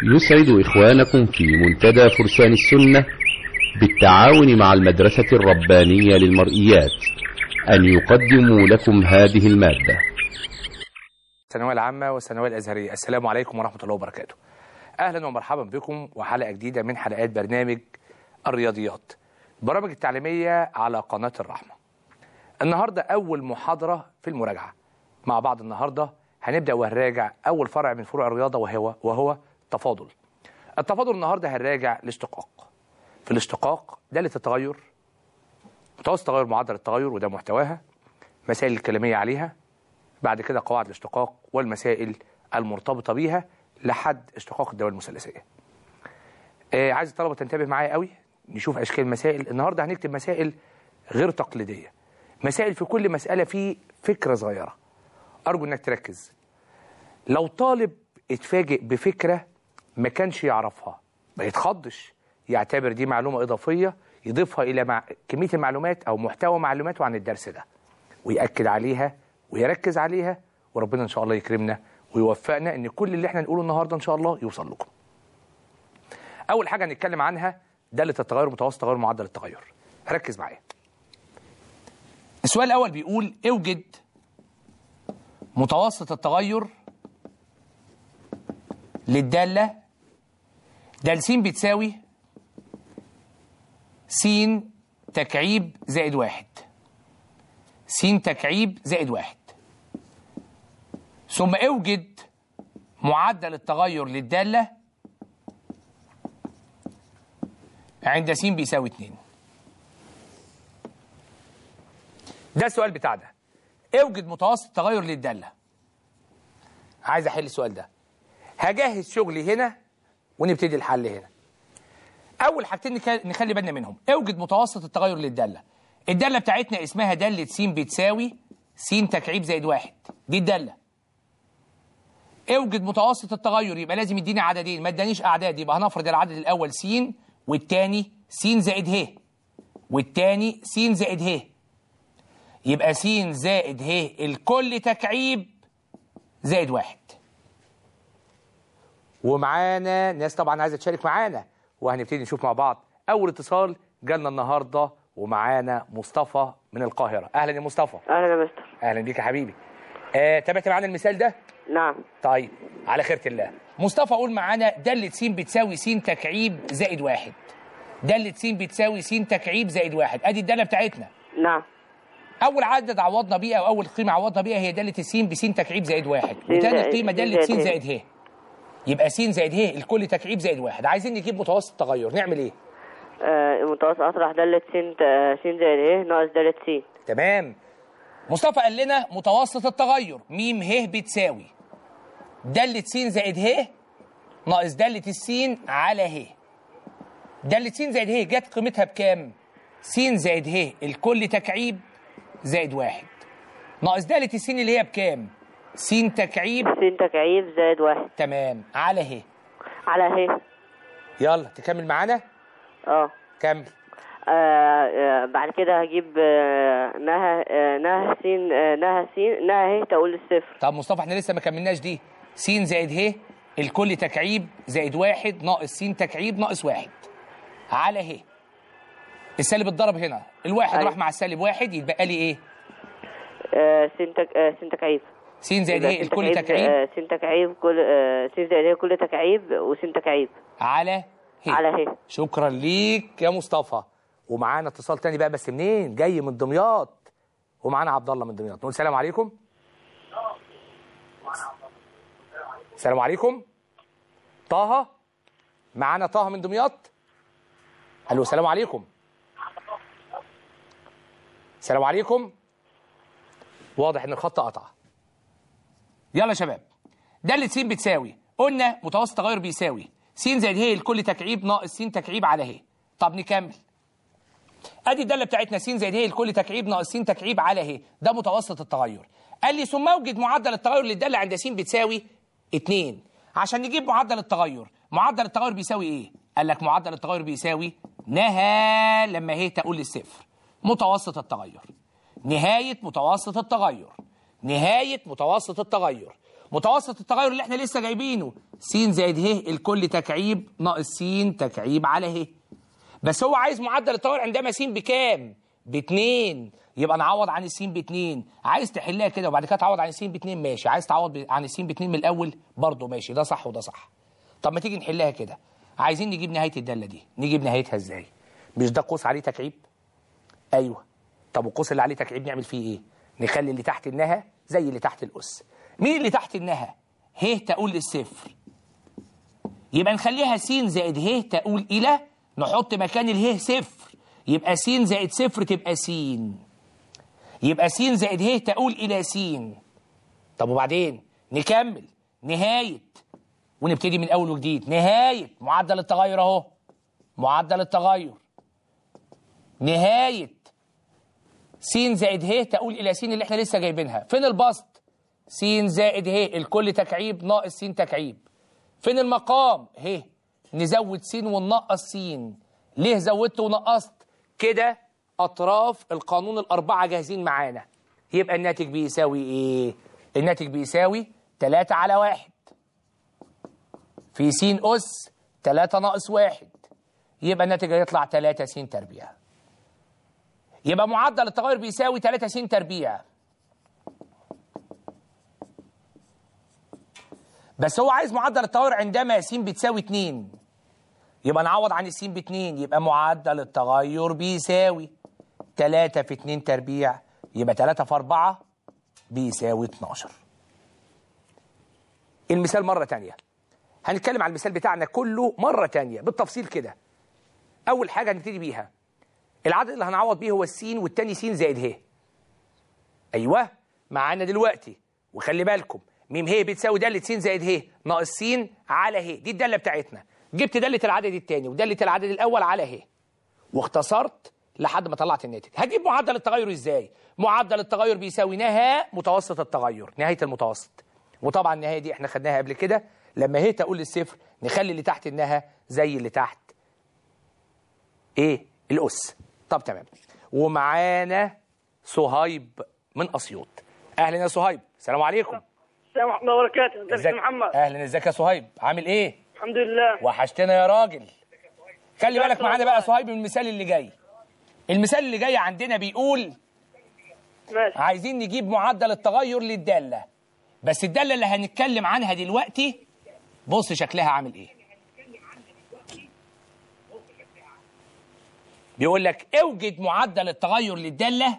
يسعد إخوانكم في منتدى فرسان السنة بالتعاون مع المدرسة الربانية للمرئيات أن يقدموا لكم هذه المادة الثانوية العامة والثانوية الأزهرية السلام عليكم ورحمة الله وبركاته أهلا ومرحبا بكم وحلقة جديدة من حلقات برنامج الرياضيات البرامج التعليمية على قناة الرحمة النهاردة أول محاضرة في المراجعة مع بعض النهاردة هنبدأ وهنراجع أول فرع من فروع الرياضة وهو وهو التفاضل التفاضل النهاردة هنراجع الاشتقاق في الاشتقاق دالة التغير متوسط تغير معدل التغير وده محتواها مسائل الكلامية عليها بعد كده قواعد الاشتقاق والمسائل المرتبطة بيها لحد اشتقاق الدول المثلثية آه عايز الطلبة تنتبه معايا قوي نشوف أشكال المسائل النهاردة هنكتب مسائل غير تقليدية مسائل في كل مسألة في فكرة صغيرة أرجو أنك تركز لو طالب اتفاجئ بفكرة ما كانش يعرفها ما يتخضش يعتبر دي معلومة إضافية يضيفها إلى مع... كمية المعلومات أو محتوى معلوماته عن الدرس ده ويأكد عليها ويركز عليها وربنا إن شاء الله يكرمنا ويوفقنا إن كل اللي احنا نقوله النهاردة إن شاء الله يوصل لكم أول حاجة هنتكلم عنها دالة التغير متوسط تغير معدل التغير ركز معايا السؤال الأول بيقول اوجد متوسط التغير للدالة دال س بتساوي س تكعيب زائد واحد س تكعيب زائد واحد ثم اوجد معدل التغير للدالة عند س بيساوي 2 ده السؤال بتاع ده اوجد متوسط التغير للدالة عايز احل السؤال ده هجهز شغلي هنا ونبتدي الحل هنا اول حاجتين نخلي بالنا منهم اوجد متوسط التغير للداله الداله بتاعتنا اسمها داله س بتساوي س تكعيب زائد واحد دي الداله اوجد متوسط التغير يبقى لازم يديني عددين ما ادانيش اعداد يبقى هنفرض العدد الاول س والثاني س زائد ه والثاني س زائد ه يبقى س زائد ه الكل تكعيب زائد واحد ومعانا ناس طبعا عايزه تشارك معانا وهنبتدي نشوف مع بعض اول اتصال جالنا النهارده ومعانا مصطفى من القاهره اهلا يا مصطفى اهلا يا مستر اهلا بيك يا حبيبي آه تابعت معانا المثال ده نعم طيب على خيرة الله مصطفى قول معانا دالة س بتساوي س تكعيب زائد واحد دالة س بتساوي س تكعيب زائد واحد ادي الدالة بتاعتنا نعم اول عدد عوضنا بيه او اول قيمه عوضنا بيها هي داله الس بس تكعيب زائد واحد س وتاني زائد- قيمه س داله س زائد ه. زائد ه يبقى س زائد ه الكل تكعيب زائد واحد عايزين نجيب متوسط التغير نعمل ايه آه المتوسط اطرح دالة س آه، س زائد ه ناقص دالة س تمام مصطفى قال لنا متوسط التغير م ه بتساوي دالة س زائد ه ناقص دالة السين على ه دالة س زائد ه جت قيمتها بكام؟ س زائد ه الكل تكعيب زائد واحد ناقص دالة السين اللي هي بكام؟ س تكعيب س تكعيب زائد واحد تمام على ه على ه يلا تكمل معانا اه كمل آه، آه، بعد كده هجيب آه، نهى آه، نهى س آه، نهى س نهى ه تقول الصفر طب مصطفى احنا لسه ما كملناش دي س زائد ه الكل تكعيب زائد واحد ناقص س تكعيب ناقص واحد على ه السالب اتضرب هنا الواحد أيوة. راح مع السالب واحد يتبقى لي ايه آه، س تك آه، س تكعيب س زائد يبقى ه س الكل تكعيب آه، س تكعيب كل آه، س زائد ه كل تكعيب وس تكعيب على ه على ه شكرا ليك يا مصطفى ومعانا اتصال تاني بقى بس منين جاي من دمياط ومعانا عبد الله من دمياط نقول سلام عليكم السلام عليكم طه معانا طه من دمياط الو السلام عليكم السلام عليكم واضح ان الخط قطع يلا يا شباب دالة س بتساوي قلنا متوسط تغير بيساوي س زائد ه الكل تكعيب ناقص س تكعيب على ه طب نكمل ادي الداله بتاعتنا س زائد ه الكل تكعيب ناقص س تكعيب على ه ده متوسط التغير قال لي ثم اوجد معدل التغير للداله عند س بتساوي 2 عشان نجيب معدل التغير معدل التغير بيساوي ايه قال لك معدل التغير بيساوي نهى لما هي تقول للصفر متوسط التغير نهايه متوسط التغير نهايه متوسط التغير متوسط التغير اللي احنا لسه جايبينه س زائد ه الكل تكعيب ناقص س تكعيب على ه بس هو عايز معدل التغير عندما س بكام؟ باتنين يبقى نعوض عن السين باتنين عايز تحلها كده وبعد كده تعوض عن السين باتنين ماشي عايز تعوض ب- عن السين باتنين من الاول برضه ماشي ده صح وده صح طب ما تيجي نحلها كده عايزين نجيب نهايه الداله دي نجيب نهايتها ازاي مش ده قوس عليه تكعيب ايوه طب والقوس اللي عليه تكعيب نعمل فيه ايه نخلي اللي تحت النها زي اللي تحت الاس مين اللي تحت النها ه تقول للصفر يبقى نخليها س زائد ه تقول الى نحط مكان اله صفر يبقى س زائد صفر تبقى س يبقى س زائد ه تقول الى س طب وبعدين نكمل نهايه ونبتدي من اول وجديد نهايه معدل التغير اهو معدل التغير نهايه س زائد ه تقول الى س اللي احنا لسه جايبينها فين البسط س زائد ه الكل تكعيب ناقص س تكعيب فين المقام ه نزود س وننقص س ليه زودت ونقصت كده اطراف القانون الاربعه جاهزين معانا يبقى الناتج بيساوي ايه الناتج بيساوي 3 على 1 في س اس 3 ناقص 1 يبقى الناتج هيطلع 3 س تربيع يبقى معدل التغير بيساوي 3 س تربيع بس هو عايز معدل التغير عندما س بتساوي 2 يبقى نعوض عن الس ب 2 يبقى معدل التغير بيساوي 3 في 2 تربيع يبقى 3 في 4 بيساوي 12 المثال مرة تانية هنتكلم على المثال بتاعنا كله مرة تانية بالتفصيل كده أول حاجة هنبتدي بيها العدد اللي هنعوض بيه هو السين والتاني س زائد ه أيوه معانا دلوقتي وخلي بالكم ميم ه بتساوي دالة س زائد ه ناقص س على ه دي الدالة بتاعتنا جبت دالة العدد التاني ودالة العدد الأول على ه واختصرت لحد ما طلعت الناتج هجيب معدل التغير ازاي معدل التغير بيساوي نهاية متوسط التغير نهاية المتوسط وطبعا النهاية دي احنا خدناها قبل كده لما هي تقول للصفر نخلي اللي تحت النها زي اللي تحت ايه الأس طب تمام ومعانا صهيب من أسيوط أهلا يا صهيب السلام عليكم السلام ورحمة الله وبركاته ازيك يا ازيك محمد أهلا ازيك يا صهيب عامل ايه الحمد لله وحشتنا يا راجل خلي بالك معانا بقى يا صهيب من المثال اللي جاي المثال اللي جاي عندنا بيقول ماشي عايزين نجيب معدل التغير للدالة بس الدالة اللي هنتكلم عنها دلوقتي بص شكلها عامل ايه بيقول لك اوجد معدل التغير للدالة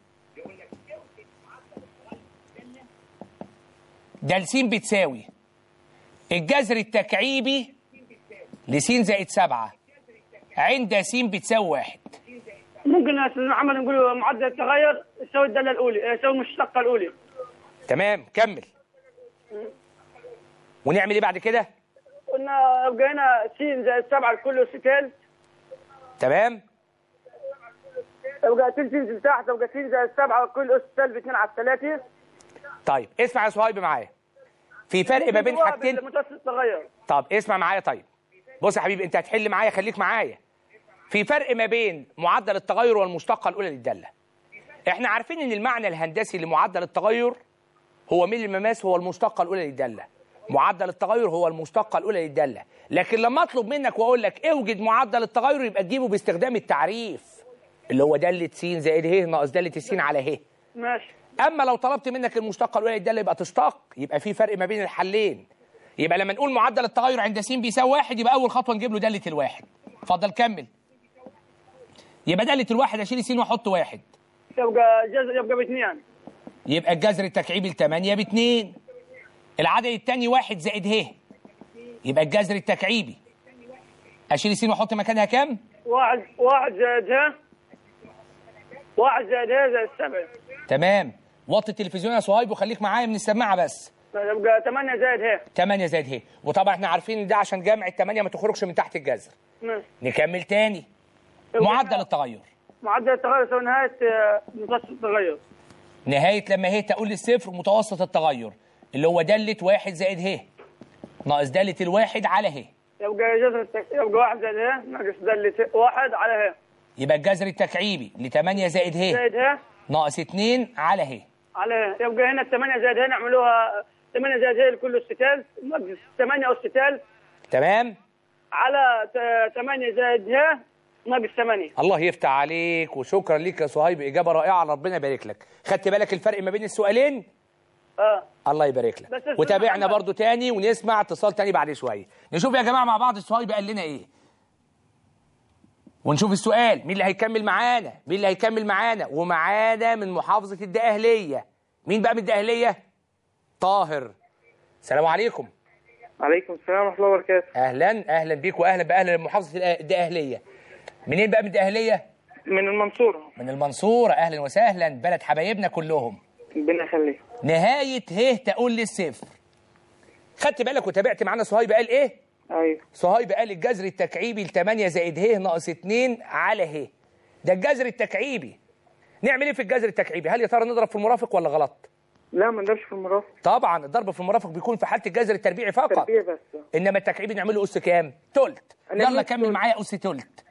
ده س بتساوي الجذر التكعيبي لس زائد سبعة عند س بتساوي واحد ممكن يا استاذ محمد نقول معدل التغير يساوي الدالة الأولى يساوي المشتقة الأولى تمام كمل ونعمل ايه بعد كده قلنا يبقى هنا س زائد 7 الكل أس تلت تمام يبقى تلت تنزل تحت يبقى س زائد 7 الكل أس سالب 2 على 3 طيب اسمع يا صهيب معايا في فرق ما بين حاجتين متوسط التغير طب اسمع معايا طيب بص يا حبيبي انت هتحل معايا خليك معايا في فرق ما بين معدل التغير والمشتقه الاولى للداله احنا عارفين ان المعنى الهندسي لمعدل التغير هو ميل المماس هو المشتقه الاولى للداله معدل التغير هو المشتقه الاولى للداله لكن لما اطلب منك واقول لك اوجد معدل التغير يبقى تجيبه باستخدام التعريف اللي هو داله س زائد ه ناقص داله الس على ه ماشي اما لو طلبت منك المشتقه الاولى للداله يبقى تشتق يبقى في فرق ما بين الحلين يبقى لما نقول معدل التغير عند س بيساوي واحد يبقى اول خطوه نجيب له داله الواحد اتفضل كمل يبقى داله الواحد اشيل س واحط واحد يبقى جزء يبقى باثنين يبقى الجذر التكعيبي ل 8 ب 2 العدد الثاني واحد زائد ه يبقى الجذر التكعيبي اشيل س واحط مكانها كام؟ واحد واحد زائد ه واحد زائد ه زائد 7 تمام وطي التلفزيون يا صهيب وخليك معايا من السماعه بس يبقى 8 زائد ه 8 زائد ه وطبعا احنا عارفين ان ده عشان جمع الثمانيه ما تخرجش من تحت الجذر ماشي نكمل تاني يبقى معدل التغير معدل التغير يساوي نهاية آه، متوسط التغير نهاية لما هي تقول للصفر متوسط التغير اللي هو دالة واحد زائد ه ناقص دالة الواحد على ه يبقى جذر التك... يبقى واحد زائد ه ناقص دالة واحد على ه يبقى الجذر التكعيبي ل 8 زائد ه زائد ه ناقص 2 على ه على ه يبقى هنا الثمانية زائد ه نعملوها 8 زائد ه لكل اس ثالث ناقص 8 اس ثالث تمام على 8 زائد ه ناقص 8 الله يفتح عليك وشكرا ليك يا صهيب اجابه رائعه ربنا يبارك لك خدت بالك الفرق ما بين السؤالين اه الله يبارك لك بس أستاذ وتابعنا محمد. برضو تاني ونسمع اتصال تاني بعد شويه نشوف يا جماعه مع بعض صهيب قال لنا ايه ونشوف السؤال مين اللي هيكمل معانا مين اللي هيكمل معانا ومعانا من محافظه الدقهليه مين بقى من الدقهليه طاهر السلام عليكم عليكم السلام ورحمة الله وبركاته اهلا اهلا بيك واهلا باهل محافظه الأ- الدقهليه منين بقى من الدقهليه من المنصورة من المنصوره اهلا وسهلا بلد حبايبنا كلهم ربنا يخليك نهايه ه تقول للصفر خدت بالك وتابعت معانا صهيب قال ايه أيوه صهيب قال الجذر التكعيبي ل 8 زائد ه ناقص 2 على ه ده الجذر التكعيبي نعمل ايه في الجذر التكعيبي هل يا ترى نضرب في المرافق ولا غلط لا ما ندرش في المرافق طبعا الضرب في المرافق بيكون في حاله الجذر التربيعي فقط تربية بس انما التكعيبي نعمله اس كام تلت أنا يلا قلت كمل تلت. معايا اس تلت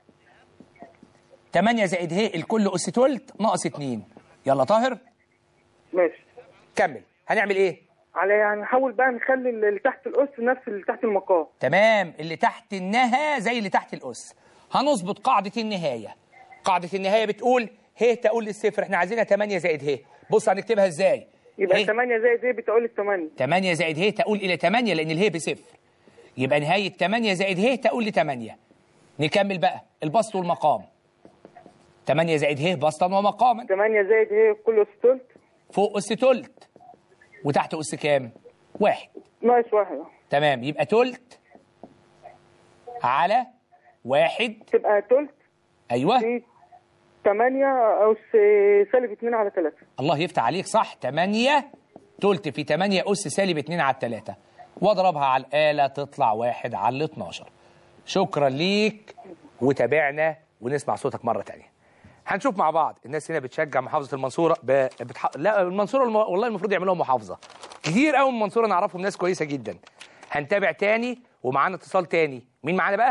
8 زائد ه الكل اس تلت ناقص 2 يلا طاهر ماشي كمل هنعمل ايه على يعني نحاول بقى نخلي اللي تحت الأس نفس اللي تحت المقام تمام اللي تحت النها زي اللي تحت الأس هنظبط قاعدة النهاية قاعدة النهاية بتقول ه تقول للصفر احنا عايزينها 8 زائد ه بص هنكتبها ازاي يبقى ه 8 زائد ايه بتقول لي 8 8 زائد ه تقول إلى 8 لأن الهي بصفر يبقى نهاية 8 زائد ه تقول ل 8 نكمل بقى البسط والمقام 8 زائد ه بسطا ومقاما 8 زائد ايه كل أس تلت فوق أس تلت وتحت أس كام؟ واحد ناقص واحد تمام يبقى تلت على واحد تبقى تلت أيوه في 8 أس سالب 2 على 3 الله يفتح عليك صح 8 تلت في 8 أس سالب 2 على 3 واضربها على الآلة تطلع واحد على ال 12 شكرا ليك وتابعنا ونسمع صوتك مرة تانية هنشوف مع بعض الناس هنا بتشجع محافظة المنصورة ب... بتح... لا المنصورة الم... والله المفروض يعملوها محافظة كتير قوي من المنصورة نعرفهم ناس كويسة جدا هنتابع تاني ومعانا اتصال تاني مين معانا بقى؟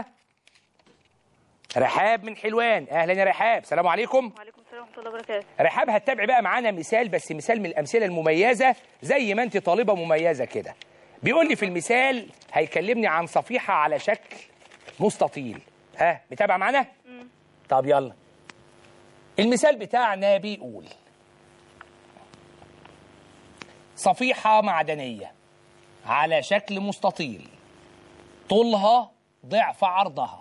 رحاب من حلوان اهلا يا رحاب سلام عليكم وعليكم السلام ورحمة الله وبركاته رحاب هتتابعي بقى معانا مثال بس مثال من الامثله المميزه زي ما انت طالبه مميزه كده بيقول لي في المثال هيكلمني عن صفيحه على شكل مستطيل ها متابع معانا طب يلا المثال بتاعنا بيقول صفيحه معدنيه على شكل مستطيل طولها ضعف عرضها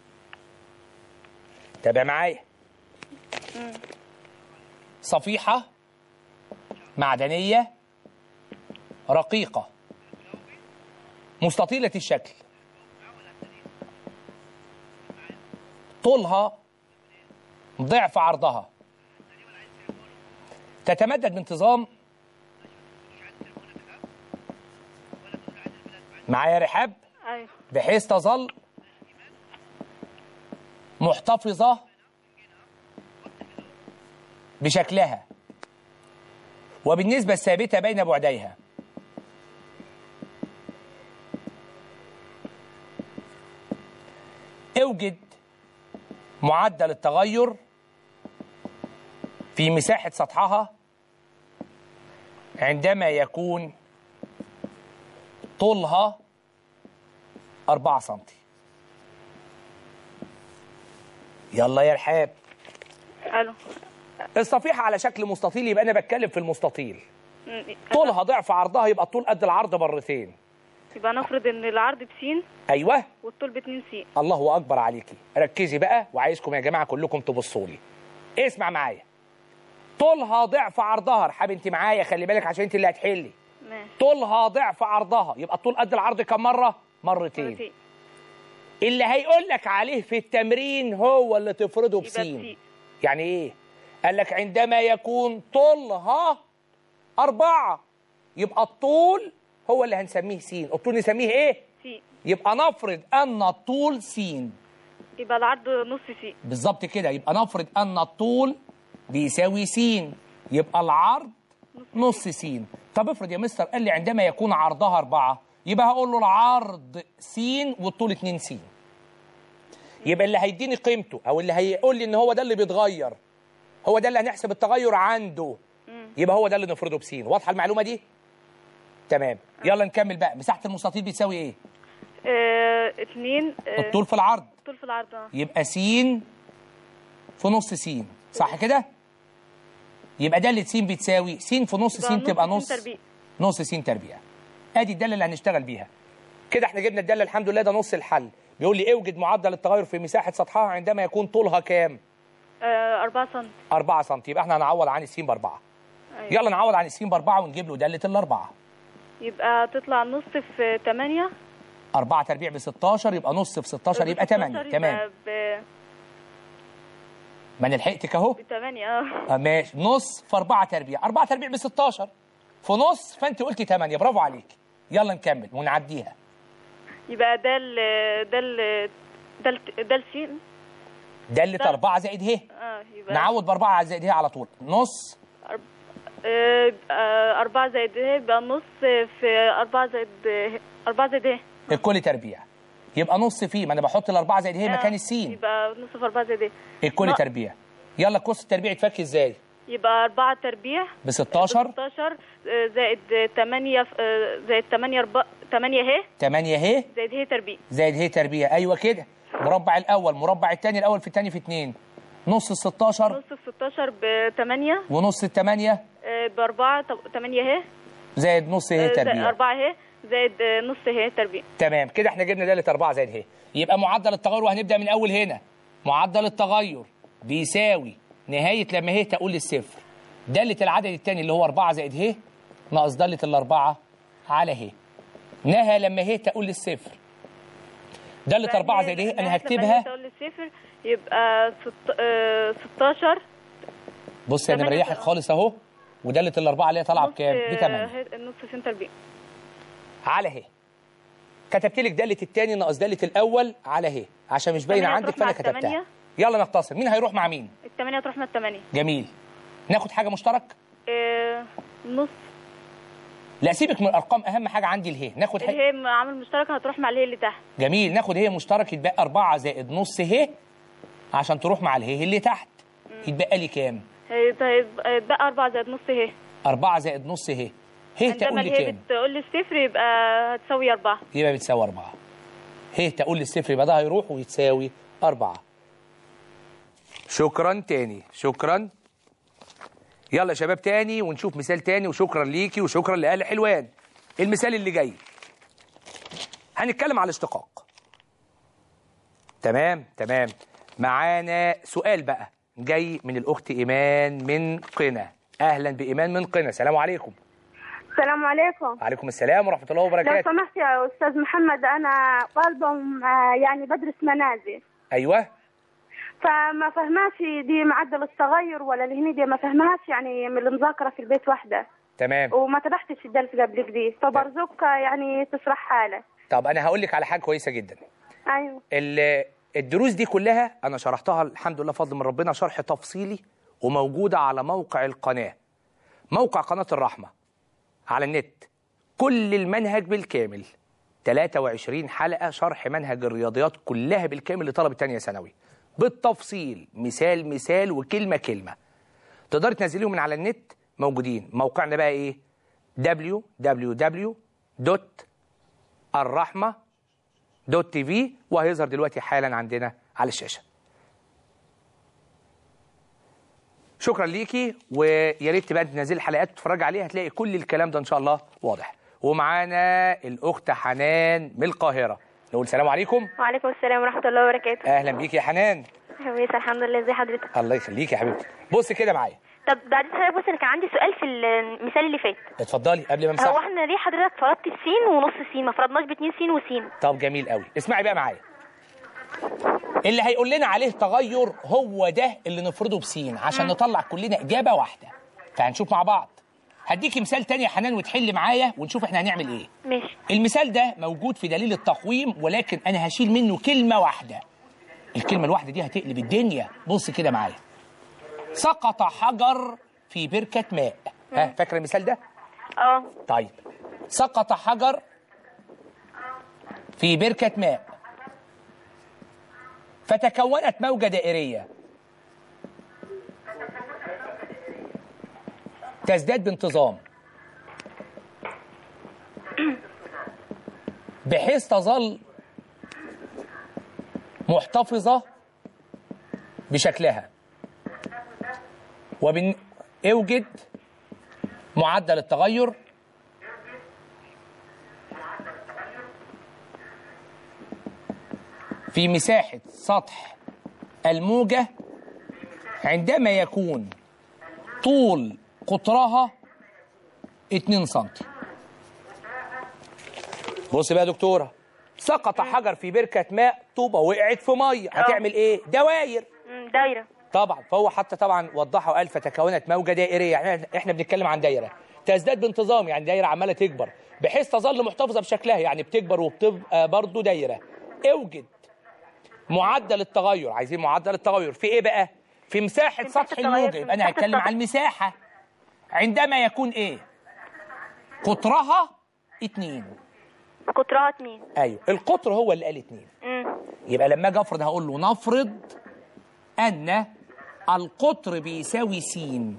تابع معايا صفيحة معدنية رقيقة مستطيلة الشكل طولها ضعف عرضها تتمدد بانتظام معايا رحاب أيوه بحيث تظل محتفظة بشكلها وبالنسبة الثابتة بين بعديها اوجد معدل التغير في مساحة سطحها عندما يكون طولها 4 سنتي يلا يا رحاب ألو الصفيحة على شكل مستطيل يبقى أنا بتكلم في المستطيل م- طولها ضعف عرضها يبقى الطول قد العرض مرتين يبقى نفرض إن العرض بسين أيوه والطول باتنين سين الله أكبر عليكي ركزي بقى وعايزكم يا جماعة كلكم تبصوا لي اسمع معايا طولها ضعف عرضها رحاب انت معايا خلي بالك عشان انت اللي هتحلي ماشي طولها ضعف عرضها يبقى الطول قد العرض كم مرة؟ مرتين مرتين. اللي هيقول لك عليه في التمرين هو اللي تفرضه يبقى بسين بسين. يعني ايه قال لك عندما يكون طولها أربعة يبقى الطول هو اللي هنسميه سين الطول نسميه ايه سين يبقى نفرض أن الطول سين يبقى العرض نص سين بالظبط كده يبقى نفرض أن الطول بيساوي سين يبقى العرض نص سين طب افرض يا مستر قال لي عندما يكون عرضها أربعة يبقى هقول له العرض سين والطول 2 سين يبقى اللي هيديني قيمته او اللي هيقول لي ان هو ده اللي بيتغير هو ده اللي هنحسب التغير عنده يبقى هو ده اللي نفرضه بسين واضحه المعلومه دي تمام يلا نكمل بقى مساحه المستطيل بتساوي ايه آه، اتنين آه، الطول في العرض الطول في العرض اه يبقى س في نص س صح كده يبقى داله س بتساوي س في نص س تبقى نص تربيع نص س تربيع ادي الداله اللي هنشتغل بيها كده احنا جبنا الداله الحمد لله ده نص الحل بيقول لي اوجد معدل التغير في مساحه سطحها عندما يكون طولها كام آه، أربعة سم 4 سم يبقى احنا هنعوض عن الس باربعه أيوة. يلا نعوض عن الس باربعه ونجيب له داله الاربعه يبقى تطلع نص في تمانية 4 تربيع ب 16 يبقى نص في 16 يبقى 8 تمام ب ما انا لحقتك اهو 8 اه آه، ماشي نص في 4 تربيع 4 تربيع ب 16 في نص فانت قلتي 8 برافو عليك يلا نكمل ونعديها يبقى ده ال ده ال ده ال ده السين دالة ده- 4 زائد ه اه يبقى نعوض باربعة زائد ه على طول نص آه، آه، أربعة زائد ه يبقى نص في أربعة زائد ه أربعة زائد ه الكل تربيع يبقى نص فيه ما انا بحط الاربعه زائد ه مكان آه، السين يبقى نص في أربعة زائد ه الكل نا- تربيع يلا قوس التربيع يتفك ازاي يبقى أربعة تربيع ب 16 16 آه، زائد 8 زائد 8 4 8 ه 8 ه زائد ه تربيع زائد ه تربيع ايوه كده مربع الاول مربع الثاني الاول في الثاني في 2 نص ال 16 نص في 16 ب 8 ونص الثمانية ب 4 8 ه زائد نص ه تربيع 4 ه زائد آه، نص ه تربيع تمام كده احنا جبنا دالة 4 زائد ه يبقى معدل التغير وهنبدأ من أول هنا معدل التغير بيساوي نهاية لما ه تقول للصفر دالة العدد الثاني اللي هو 4 زائد ه ناقص دالة الأربعة على ه نهى لما ه تقول للصفر دالة 4 زائد ه أنا هكتبها تقول الصفر يبقى ست- آه، 16 بص أنا تمانية مريحك خالص أهو ودالة الأربعة اللي هي طالعة بكام؟ ب 8 نص س تربيع على ه كتبت لك دالة الثاني ناقص دالة الأول على ه عشان مش باينة تمانية عندك تروح مع فأنا كتبتها التمانية. يلا نختصر مين هيروح مع مين؟ الثمانية تروح مع الثمانية جميل ناخد حاجة مشترك؟ آه، نص لا سيبك من الأرقام أهم حاجة عندي الهي ناخد اللي حاجة هي عامل مشترك هتروح مع اللي اللي تحت جميل ناخد هي مشترك يتبقى 4 زائد نص ه عشان تروح مع الهي اللي تحت يتبقى لي كام؟ هيت- هيت- هيتبقى 4 زائد نص ه 4 زائد نص ه ه عندما تقول لي اللي هي كام؟ بتقول لي الصفر يبقى هتساوي 4 يبقى بتساوي 4 ه تقول لي الصفر يبقى ده هيروح ويتساوي 4 شكرا تاني شكرا يلا يا شباب تاني ونشوف مثال تاني وشكرا ليكي وشكرا لآل حلوان المثال اللي جاي هنتكلم على الاشتقاق تمام تمام معانا سؤال بقى جاي من الأخت إيمان من قنا أهلا بإيمان من قنا السلام عليكم السلام عليكم وعليكم السلام ورحمة الله لو وبركاته سمحت يا استاذ محمد انا طالبه آه، يعني بدرس منازل أيوه فما فهماش دي معدل التغير ولا اللي هني دي ما فهمهاش يعني من المذاكره في البيت واحده تمام وما تبعتش الدرس قبل كده فبرزوك يعني تشرحها لي طب أنا هقول لك على حاجة كويسة جدا ايوه ال- الدروس دي كلها انا شرحتها الحمد لله فضل من ربنا شرح تفصيلي وموجوده على موقع القناه موقع قناه الرحمه على النت كل المنهج بالكامل 23 حلقه شرح منهج الرياضيات كلها بالكامل لطلبه تانية ثانوي بالتفصيل مثال مثال وكلمه كلمه تقدري تنزليهم من على النت موجودين موقعنا بقى ايه www.الرحمه دوت تي في وهيظهر دلوقتي حالا عندنا على الشاشه شكرا ليكي ويا ريت بقى تنزلي الحلقات وتتفرجي عليها هتلاقي كل الكلام ده ان شاء الله واضح ومعانا الاخت حنان من القاهره نقول سلام عليكم وعليكم السلام ورحمة الله وبركاته اهلا بيكي يا حنان كويسة الحمد لله ازي حضرتك الله يخليكي يا حبيبتي بص كده معايا طب بعد حضرتك بص انا كان عندي سؤال في المثال اللي فات اتفضلي قبل ما هو امسح احنا ليه حضرتك فرضت السين ونص السين ما فرضناش باتنين سين وسين طب جميل قوي اسمعي بقى معايا اللي هيقول لنا عليه تغير هو ده اللي نفرضه بسين عشان نطلع كلنا اجابه واحده فهنشوف مع بعض هديكي مثال تاني يا حنان وتحلي معايا ونشوف احنا هنعمل ايه ماشي المثال ده موجود في دليل التقويم ولكن انا هشيل منه كلمه واحده الكلمه الواحده دي هتقلب الدنيا بص كده معايا سقط حجر في بركه ماء ها فاكره المثال ده اه طيب سقط حجر في بركة ماء فتكونت موجة دائرية تزداد بانتظام بحيث تظل محتفظة بشكلها وبن اوجد معدل التغير في مساحة سطح الموجة عندما يكون طول قطرها 2 سم بص بقى يا دكتورة سقط حجر في بركة ماء طوبة وقعت في مية هتعمل ايه؟ دواير مم، دايرة طبعا فهو حتى طبعا وضحه وقال فتكونت موجه دائريه يعني احنا بنتكلم عن دايره تزداد بانتظام يعني دايره عماله تكبر بحيث تظل محتفظه بشكلها يعني بتكبر وبتبقى برضه دايره اوجد معدل التغير عايزين معدل التغير في ايه بقى في مساحه في مساحة سطح التغير، الموجه في يبقى انا مساحة هتكلم السطح. عن المساحه عندما يكون ايه قطرها اتنين قطرها اتنين ايوه القطر هو اللي قال اتنين مم. يبقى لما اجي افرض هقول له نفرض ان القطر بيساوي س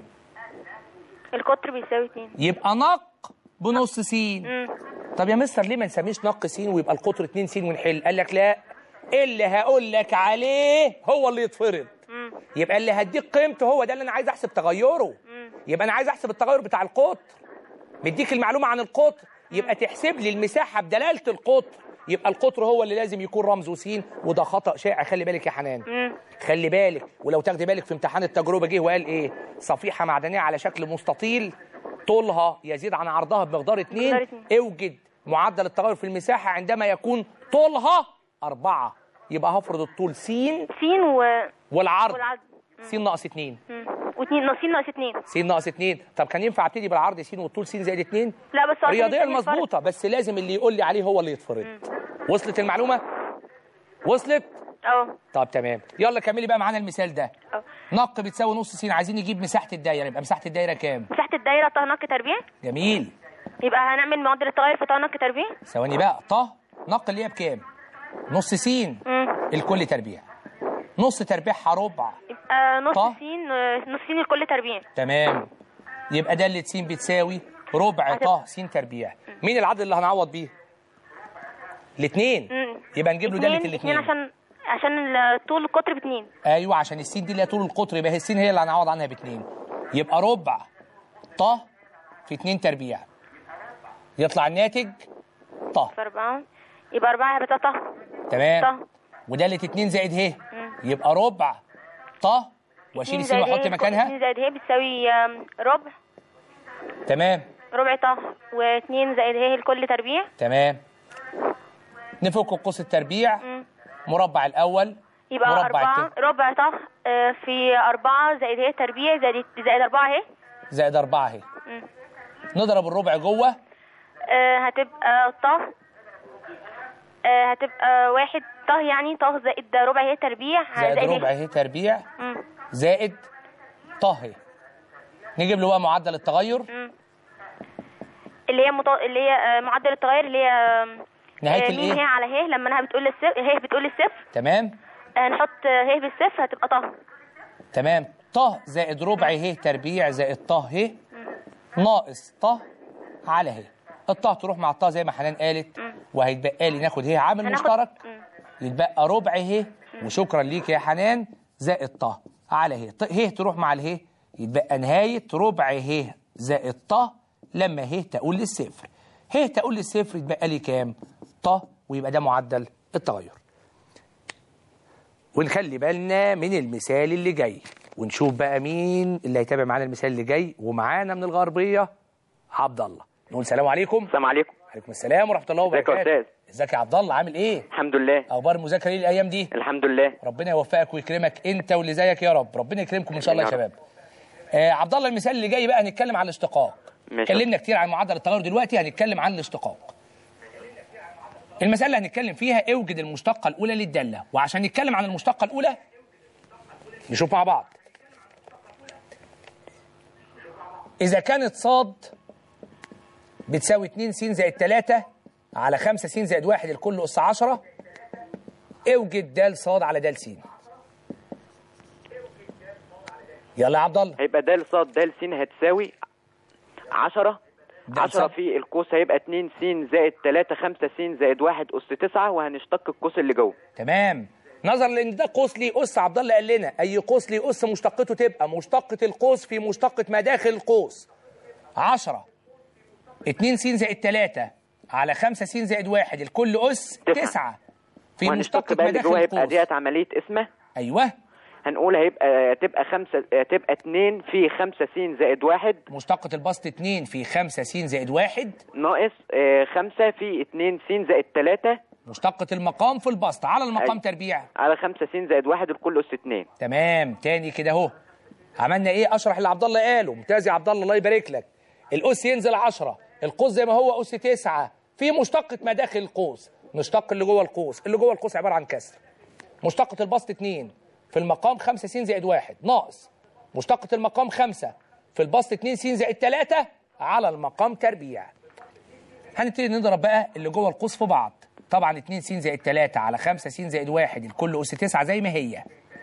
القطر بيساوي اتنين يبقى نق بنص س مم. طب يا مستر ليه ما نسميش نق س ويبقى القطر 2 س ونحل قال لك لا اللي هقول لك عليه هو اللي يتفرض مم. يبقى اللي هديك قيمته هو ده اللي انا عايز احسب تغيره مم. يبقى انا عايز احسب التغير بتاع القطر مديك المعلومه عن القطر يبقى تحسب لي المساحه بدلاله القطر يبقى القطر هو اللي لازم يكون رمزه س وده خطا شائع خلي بالك يا حنان مم. خلي بالك ولو تاخدي بالك في امتحان التجربه جه وقال ايه صفيحه معدنيه على شكل مستطيل طولها يزيد عن عرضها بمقدار اتنين بمقدار اتنين. اوجد معدل التغير في المساحه عندما يكون طولها أربعة يبقى هفرض الطول س سين و... والعرض والعدد س ناقص اتنين مم. واتنين ناقصين ناقص اتنين س ناقص اتنين طب كان ينفع ابتدي بالعرض س والطول س زائد اتنين لا بس هو عشان رياضيا يسمي الفرق. مظبوطه بس لازم اللي يقول لي عليه هو اللي يتفرض وصلت المعلومه وصلت اه طب تمام يلا كملي بقى معانا المثال ده اه نق بتساوي نص س عايزين نجيب مساحه الدايره يبقى مساحه الدايره كام مساحة الدايرة طه نق تربيع جميل يبقى هنعمل معدل التغير في طه نق تربيع ثواني بقى ط نق اللي هي بكام نص س مم. الكل تربيع نص تربيعها ربع يبقى نص طه. سين آه، نص سين الكل تربيع تمام يبقى دالة س بتساوي ربع ط س تربيع مين العدد اللي هنعوض بيه الاثنين مم. يبقى نجيب له دالة اتنين الاثنين اتنين عشان عشان ال- طول القطر باتنين ايوه عشان السين دي اللي هي طول القطر يبقى هي السين هي اللي هنعوض عنها باثنين يبقى ربع ط في 2 تربيع يطلع الناتج ط في أربعة يبقى أربعة هيبقى طه تمام ط ودالة 2 زائد ه مم. يبقى ربع ط واشيل اتنين السين زائد واحط ه- مكانها اتنين زائد هي بتساوي آم، ربع تمام ربع طه واتنين زائد هي الكل تربيع تمام نفك قوس التربيع مم. مربع الاول يبقى مربع أربعة التاني ربع طه آه، في أربعة زائد هي تربيع زائد زائد أربعة اهي زائد أربعة اهي مم. نضرب الربع جوه آه، هتبقى طه آه، هتبقى واحد طه يعني طه زائد ربع هي تربيع زائد هي. ربع اهي تربيع مم. زائد ط اهي نجيب له بقى معدل التغير مم. اللي هي مط... اللي هي آه، معدل التغير اللي هي آم، نهاية آه، ميم هي الايه على هي لما انها بتقول الصفر هي بتقول الصفر تمام آه، نحط آه، هي بالصفر هتبقى طه تمام ط زائد ربع ه تربيع زائد ط ه ناقص ط على ه الطه تروح مع الطه زي ما حنان قالت وهيتبقى لي ناخد ه عامل هناخد- مشترك مم. يتبقى ربع ه وشكرا ليك يا حنان زائد ط على ه ط- ه تروح مع اله يتبقى نهايه ربع ه زائد ط لما ه تقول للصفر ه تقول للصفر يتبقى لي كام ط ويبقى ده معدل التغير ونخلي بالنا من المثال اللي جاي ونشوف بقى مين اللي هيتابع معانا المثال اللي جاي ومعانا من الغربيه عبد الله نقول سلام عليكم السلام عليكم عليكم السلام ورحمه الله ازيك يا وبركاته أستاذ؟ ازيك يا عبد الله عامل ايه الحمد لله اخبار المذاكره ايه الايام دي الحمد لله ربنا يوفقك ويكرمك انت واللي زيك يا رب ربنا يكرمكم ان شاء الله يا يا رب. شباب آه عبد الله المثال اللي جاي بقى هنتكلم عن الاشتقاق ماشي. اتكلمنا كتير عن معدل التغير دلوقتي هنتكلم عن الاشتقاق المسألة اللي هنتكلم فيها اوجد المشتقة الأولى للدالة وعشان نتكلم عن المشتقة الأولى نشوف مع بعض إذا كانت صاد بتساوي 2 س زائد 3 على 5 س زائد 1 الكل أس 10 اوجد د صاد على د س يلا يا عبد الله هيبقى د ص د س هتساوي 10 ده 10 الصاد. في القوس هيبقى 2 س زائد 3 5 س زائد 1 أس 9 وهنشتق القوس اللي جوه تمام نظرا لان ده قوس ليه اس عبد الله قال لنا اي قوس ليه اس مشتقته تبقى مشتقه القوس في مشتقه ما داخل القوس 10 2 س زائد 3 على 5 س زائد 1 الكل اس تسعة. 9 في وهنشتق مشتقه بقى ما اللي داخل جوه هيبقى القوس ديت عملية اسمه ايوه هنقول هيبقى تبقى 5 تبقى 2 في 5 س زائد 1 مشتقه البسط 2 في 5 س زائد 1 ناقص 5 في 2 س زائد 3 مشتقه المقام في البسط على المقام أي. تربيع على 5 س زائد 1 الكل أس 2 تمام تاني كده اهو عملنا ايه اشرح اللي عبد الله قاله ممتاز يا عبد الله الله يبارك لك الاس ينزل 10 القوس زي ما هو اس 9 في مشتقه ما داخل القوس نشتق اللي جوه القوس اللي جوه القوس عباره عن كسر مشتقه البسط 2 في المقام 5 س زائد 1 ناقص مشتقه المقام 5 في البسط 2 س زائد 3 على المقام تربيع هنبتدي نضرب بقى اللي جوه القوس في بعض طبعا 2 س زائد 3 على 5 س زائد 1 الكل اس 9 زي ما هي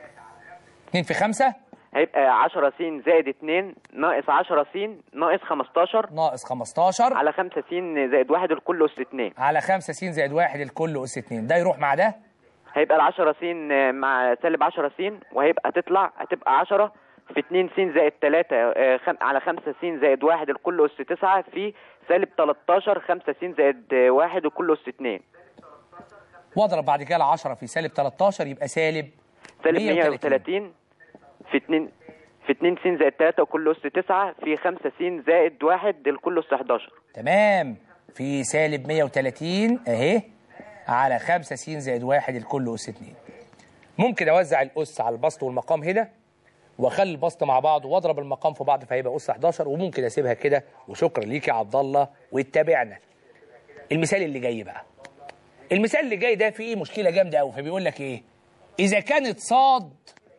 2 في 5 هيبقى 10 س زائد 2 ناقص 10 س ناقص 15 ناقص 15 على 5 س زائد 1 الكل أس 2 على 5 س زائد 1 الكل اس 2 ده يروح مع ده هيبقى ال 10 س مع سالب 10 س وهيبقى تطلع هتبقى 10 في 2 س زائد 3 آه، خم- على 5 س زائد 1 الكل أس 9 في سالب 13 5 س زائد 1 الكل أس 2 واضرب بعد كده ال 10 في سالب 13 يبقى سالب سالب 130. 130 في 2 في 2 س زائد 3 وكل أس 9 في 5 س زائد 1 الكل أس 11 تمام في سالب 130 اهي على 5 س زائد 1 الكل اس 2 ممكن اوزع الاس على البسط والمقام هنا واخلي البسط مع بعض واضرب المقام في بعض فهيبقى اس 11 وممكن اسيبها كده وشكرا ليك يا عبد الله واتبعنا المثال اللي جاي بقى المثال اللي جاي ده فيه مشكله جامده قوي فبيقول لك ايه اذا كانت صاد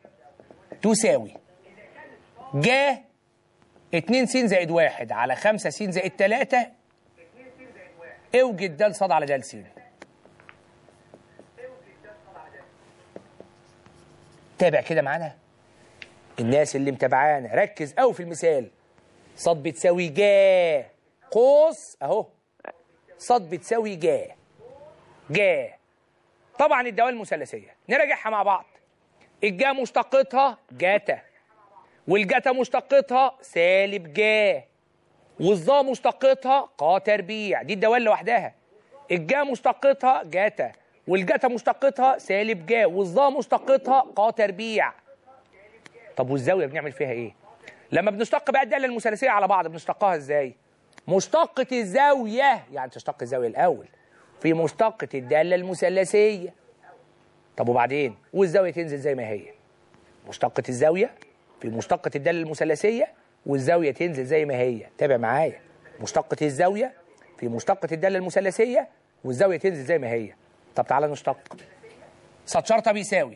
تساوي جا 2 س زائد 1 على 5 س زائد 3 اوجد د صاد على د س تابع كده معانا الناس اللي متابعانا ركز قوي في المثال صاد بتساوي جا قوس اهو صاد بتساوي جا جا طبعا الدوال المثلثيه نراجعها مع بعض الجا مشتقتها جاتا والجاتا مشتقتها سالب جا والظا مشتقتها قا تربيع دي الدوال لوحدها الجا مشتقتها جاتا والجاتا مشتقتها سالب جا والظا مشتقتها قا تربيع طب والزاويه بنعمل فيها ايه لما بنشتق بقى الداله المثلثيه على بعض بنشتقها ازاي مشتقه الزاويه يعني تشتق الزاويه الاول في مشتقه الداله المثلثيه طب وبعدين والزاويه تنزل زي ما هي مشتقه الزاويه في مشتقه الداله المثلثيه والزاويه تنزل زي ما هي تابع معايا مشتقه الزاويه في مشتقه الداله المثلثيه والزاويه تنزل زي ما هي طب تعالى نشتق صاد شرطه بيساوي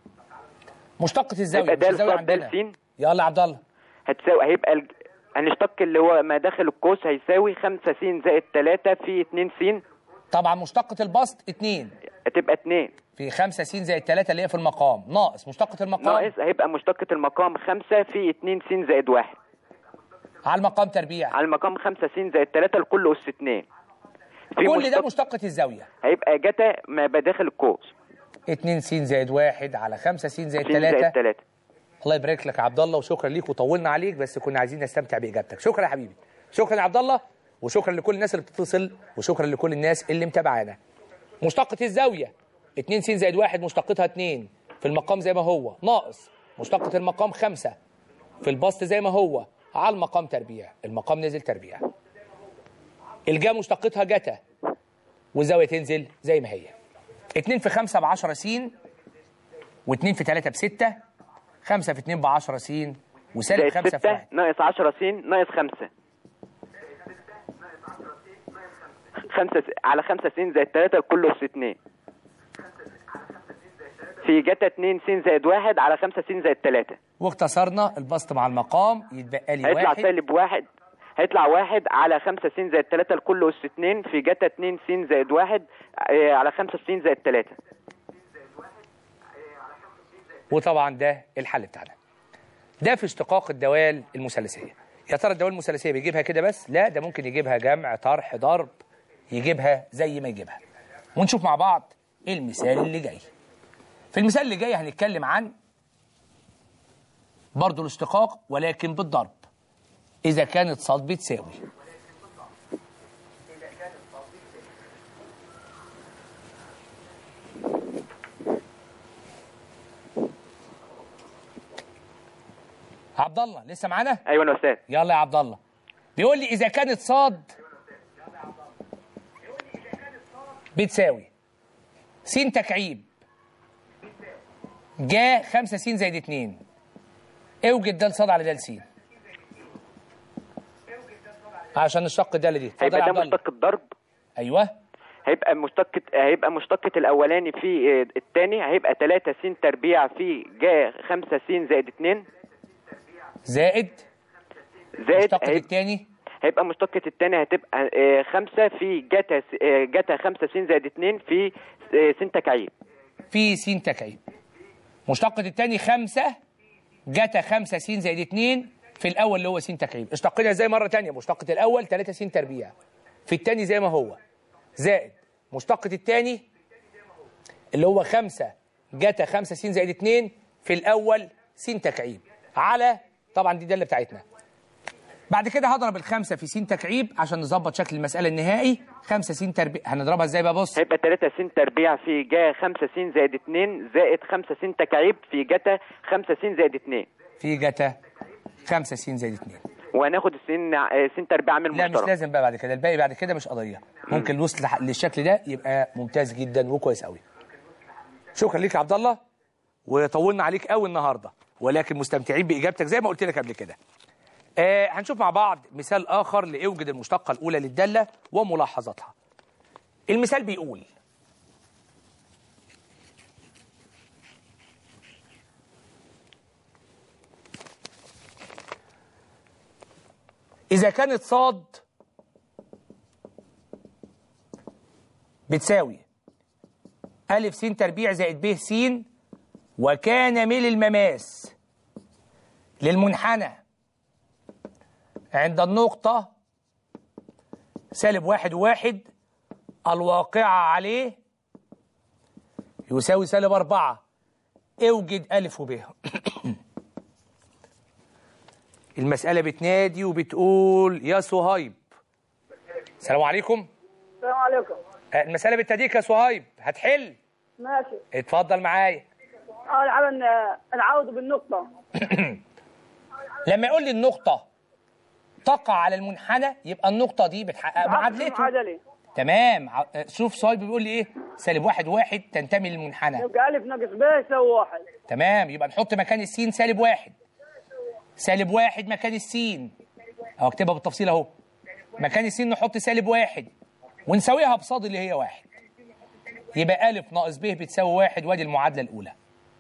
مشتقه الزاويه هيبقى مش د الزاويه صاد د عندنا س يلا يا عبد الله هتساوي هيبقى الج... هنشتق اللي هو ما داخل القوس هيساوي 5 س زائد 3 في 2 س طبعا مشتقه البسط 2 هتبقى 2 في 5 س زائد 3 اللي هي في المقام ناقص مشتقه المقام ناقص هيبقى مشتقة المقام 5 في 2 س زائد 1 على المقام تربيع على المقام 5 س زائد 3 الكل أس 2 في كل ده مشتق- مشتقه الزاويه هيبقى جتا ما بداخل القوس 2 س زائد 1 على 5 س زائد س زائد 3 3 الله يبارك لك يا عبد الله وشكرا ليك وطولنا عليك بس كنا عايزين نستمتع باجابتك شكرا يا حبيبي شكرا يا عبد الله وشكرا لكل الناس اللي بتتصل وشكرا لكل الناس اللي متابعانا مشتقة الزاوية 2 س زائد 1 مشتقتها 2 في المقام زي ما هو ناقص مشتقة المقام 5 في البسط زي ما هو على المقام تربيع المقام نزل تربيع الجا مشتقتها جتا والزاوية تنزل زي ما هي 2 في 5 ب 10 س و2 في 3 ب 6 5 في 2 ب 10 س وسالب زائد 5 في 6 1 ناقص 10 س ناقص 5 5 على 5 س زائد 3 كله أس 2 في جتا 2 س زائد 1 على 5 س زائد 3 واختصرنا البسط مع المقام يتبقى لي هيطلع واحد سالب 1 هيطلع 1 على 5 س زائد 3 الكل أس 2 في جتا 2 س زائد 1 آه، على 5 س زائد 3 وطبعا ده الحل بتاعنا ده في اشتقاق الدوال المثلثيه يا ترى الدوال المثلثيه بيجيبها كده بس لا ده ممكن يجيبها جمع طرح ضرب يجيبها زي ما يجيبها ونشوف مع بعض ايه المثال اللي جاي في المثال اللي جاي هنتكلم عن برضو الاشتقاق ولكن بالضرب اذا كانت صاد بتساوي عبد الله لسه معانا ايوه يا استاذ يلا يا عبد الله بيقول لي اذا كانت صاد بتساوي س تكعيب جا 5 س زائد 2 اوجد د صاد على د س عشان نشتق د دي اتفضل هيبقى يا ده عبد الله مشتق الضرب ايوه هيبقى مشتقة هيبقى مشتقة الأولاني في آه، التاني هيبقى 3 س تربيع في جا 5 س زائد 2 زائد زائد مشتقة هيبقى, الثاني هيبقى مشتقة التاني هتبقى 5 في جتا س- آه، جتا 5 س زائد 2 في آه، س تكعيب في س تكعيب مشتقة الثاني 5 جتا 5 س زائد 2 في الاول اللي هو س تكعيب اشتقنا ازاي مره ثانيه مشتقة الاول 3 س تربيع في الثاني زي ما هو زائد مشتقة الثاني اللي هو 5 جتا 5 س زائد 2 في الاول س تكعيب على طبعا دي الداله بتاعتنا بعد كده هضرب الخمسه في س تكعيب عشان نظبط شكل المساله النهائي 5 س تربيع هنضربها ازاي بقى بص هيبقى 3 س تربيع في جا 5 س زائد 2 زائد 5 س تكعيب في جتا 5 س زائد 2 في جتا 5 س زائد 2 وهناخد السين آه، س تربيع عامل لا مش مشترك لازم بقى بعد كده الباقي بعد كده مش قضيه ممكن الوصل لح- للشكل ده يبقى ممتاز جدا وكويس قوي شكرا ليك يا عبد الله وطولنا عليك قوي النهارده ولكن مستمتعين باجابتك زي ما قلت لك قبل كده آه هنشوف مع بعض مثال اخر لاوجد المشتقه الاولى للداله وملاحظاتها المثال بيقول إذا كانت صاد بتساوي ألف س تربيع زائد ب س وكان ميل المماس للمنحنى عند النقطة سالب واحد واحد الواقعة عليه يساوي سالب أربعة اوجد ألف وب المسألة بتنادي وبتقول يا صهيب السلام عليكم السلام عليكم آه، المسألة بتناديك يا صهيب هتحل ماشي اتفضل معايا اول حاجه ن- نعوض بالنقطه لما يقول لي النقطة تقع على المنحنى يبقى النقطة دي بتحقق معادلته معادله تمام ع- آه، شوف صهيب بيقول لي ايه سالب واحد واحد تنتمي للمنحنى يبقى الف ناقص ب يساوي واحد تمام يبقى نحط مكان السين سالب واحد سالب واحد مكان السين اهو اكتبها بالتفصيل اهو مكان السين نحط سالب واحد ونساويها بصاد اللي هي واحد يبقى ألف ناقص ب بتساوي واحد وادي المعادلة الأولى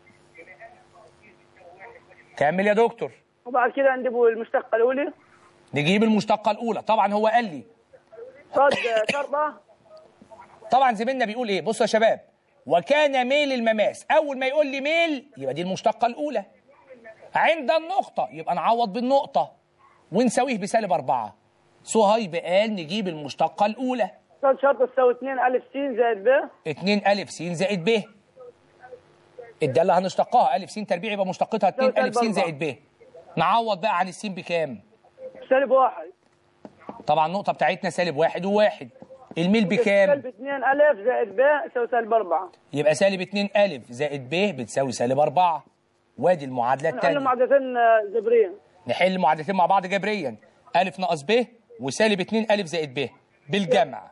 كمل يا دكتور وبعد كده نجيب المشتقه الاولى نجيب المشتقة الأولى طبعا هو قال لي صاد شرطه طبعا زميلنا بيقول ايه بصوا يا شباب وكان ميل المماس اول ما يقول لي ميل يبقى دي المشتقه الاولى عند النقطه يبقى نعوض بالنقطه ونساويه بسالب أربعة صهيب قال نجيب المشتقه الاولى صاد شرطه تساوي 2 الف س زائد ب 2 الف س زائد ب الداله هنشتقها الف س تربيع يبقى مشتقتها 2 سالب الف س أربعة. زائد ب نعوض بقى عن السين بكام سالب واحد طبعا النقطه بتاعتنا سالب واحد وواحد الميل بكام سالب 2 الف زائد ب يساوي سالب 4 يبقى سالب 2 ألف زائد ب بتساوي سالب 4 وادي المعادلة نحل الثانية معادلتين آه، جبريه نحل المعادلتين مع بعض جبريا ألف ناقص ب وسالب 2 ألف زائد ب بالجمع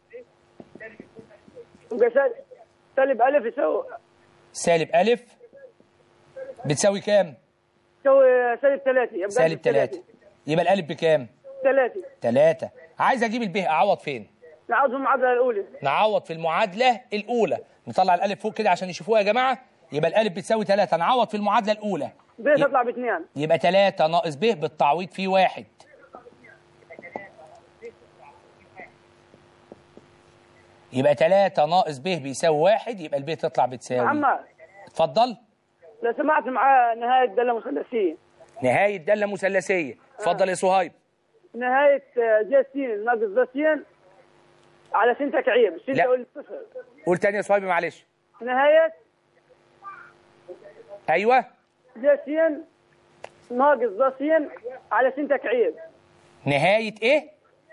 يبقى سال- سالب الف يساوي سالب ألف بتساوي كام؟ يساوي سالب 3 يبقى سالب 3 يبقى الألف بكام؟ 3 3 عايز أجيب الب أعوض فين؟ نعوض في المعادله الاولى نعوض في المعادلة الأولى نطلع الألف فوق كده عشان يشوفوها يا جماعة يبقى الألف بتساوي 3 نعوض في المعادلة الأولى ب تطلع باثنين يبقى 3 ناقص ب بالتعويض فيه واحد يبقى 3 ناقص ب بيساوي واحد يبقى الب تطلع بتساوي محمد اتفضل لو سمعت معاه نهايه داله مثلثيه نهاية دالة مثلثية اتفضل يا صهيب نهاية آه، جاسين ناقص جاسين على سين تكعيب سين لا. تقول صفر قول تاني يا صهيب معلش نهاية ايوه جاسين ناقص جاسين على سين تكعيب نهايه ايه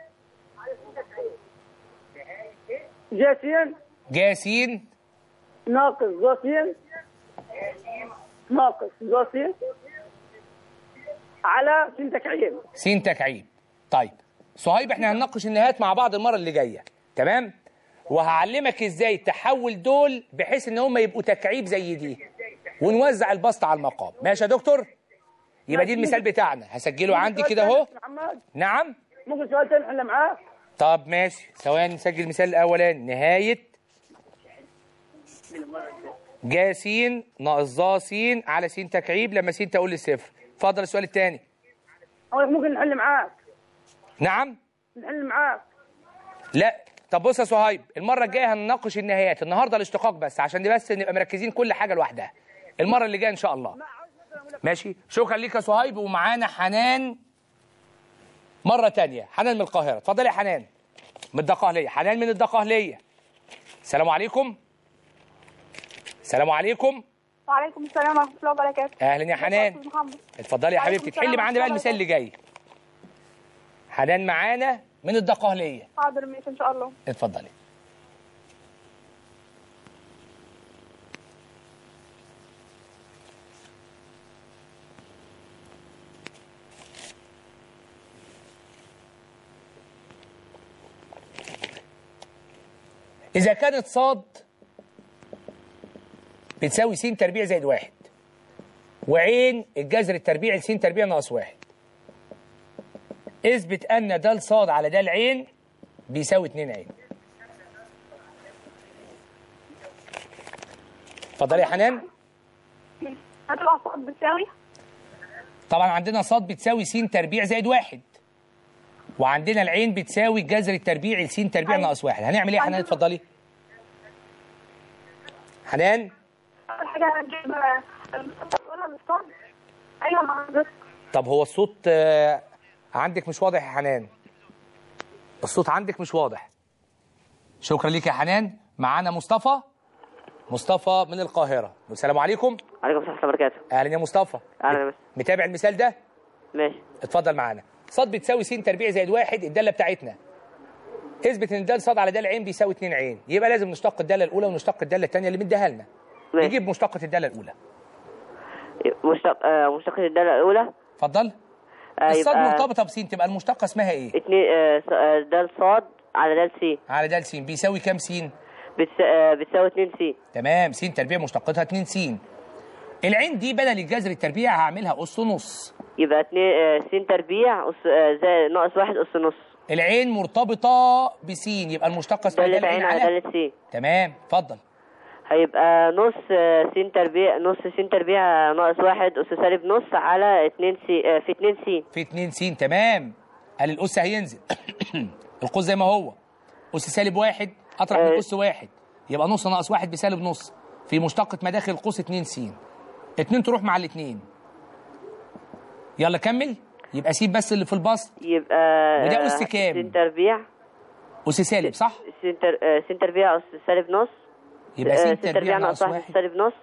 جاسين جاسين ناقص جاسين ناقص جاسين على سين تكعيب سين تكعيب طيب صهيب احنا هنناقش النهايات مع بعض المره اللي جايه تمام وهعلمك ازاي تحول دول بحيث ان هم يبقوا تكعيب زي دي ونوزع البسط على المقام ماشي يا دكتور يبقى دي المثال بتاعنا هسجله عندي كده اهو محمد نعم ممكن سؤال تاني نحل معاه طب ماشي ثواني نسجل المثال الاولاني نهايه جا س ناقص ظا س على س تكعيب لما س تقول لي صفر اتفضل السؤال الثاني أو ممكن نحل معاك نعم نحل معاك لا طب بص يا صهيب المره الجايه هنناقش النهايات النهارده الاشتقاق بس عشان دي بس نبقى مركزين كل حاجه لوحدها المره اللي جايه ان شاء الله ماشي شكرا ليك يا صهيب ومعانا حنان مره تانية حنان من القاهره اتفضل يا حنان من الدقهليه حنان من الدقهليه السلام عليكم السلام عليكم وعليكم السلام ورحمة الله وبركاته اهلا يا حنان أستاذ محمد اتفضلي يا وعليكم حبيبتي السلام تحلي معانا بقى ورحمة المثال اللي جاي حنان معانا من الدقهليه حاضر ماشي إن شاء الله اتفضلي إذا كانت صاد بتساوي س تربيع زائد واحد وعين الجذر التربيعي ل س تربيع ناقص واحد اثبت أن د صاد على د عين بيساوي 2 عين اتفضلي يا حنان هتبقى صاد بتساوي طبعا عندنا صاد بتساوي س تربيع زائد واحد وعندنا العين بتساوي الجذر التربيعي ل س تربيع أيوة. ناقص واحد هنعمل ايه يا حنان عندنا- اتفضلي حنان أول حاجة هنجيب آه، المصطلح ولا الصاد أيوة مع حضرتك طب هو الصوت آه، عندك مش واضح يا حنان الصوت عندك مش واضح شكرا ليك يا حنان معانا مصطفى مصطفى من القاهرة السلام عليكم عليكم السلام ورحمه الله وبركاته اهلا يا مصطفى اهلا بس متابع المثال ده ماشي اتفضل معانا صاد بتساوي س تربيع زائد واحد الداله بتاعتنا اثبت ان د صاد على د عين بيساوي 2 عين يبقى لازم نشتق الداله الاولى ونشتق الداله الثانيه اللي مديها لنا ماشي. نجيب مشتقه الداله الاولى مشتق آه مشتقة الدالة الأولى اتفضل آه الصاد يبقى مرتبطه بس تبقى المشتقه اسمها ايه اتنين آه ص- آه، دال صاد على دال سي على د س بيساوي كام س بتس... آه بتساوي اتنين سي تمام س تربيع مشتقتها 2 س العين دي بدل الجذر التربيع هعملها اس ونص يبقى اتنين آه س تربيع أس... آه زائد ناقص واحد أس نص العين مرتبطه بس يبقى المشتقه اسمها د دالة العين عين على على دالة سي تمام اتفضل هيبقى نص آه، س تربيع نص س تربيع ناقص واحد أس سالب نص على اتنين سي آه، في اتنين سي في 2 س تمام قال الأس هينزل القوس زي ما هو أس سالب واحد أطرح من آه. أس واحد يبقى نص ناقص واحد بسالب نص في مشتقة مداخل القوس 2 س 2 تروح مع الاثنين يلا كمل يبقى سيب بس اللي في البسط يبقى وده آه، أس كام؟ س تربيع أس سالب صح؟ س تر... آه، س تربيع أس سالب نص يبقى س آه، تربيع ناقص واحد واحد سالب نص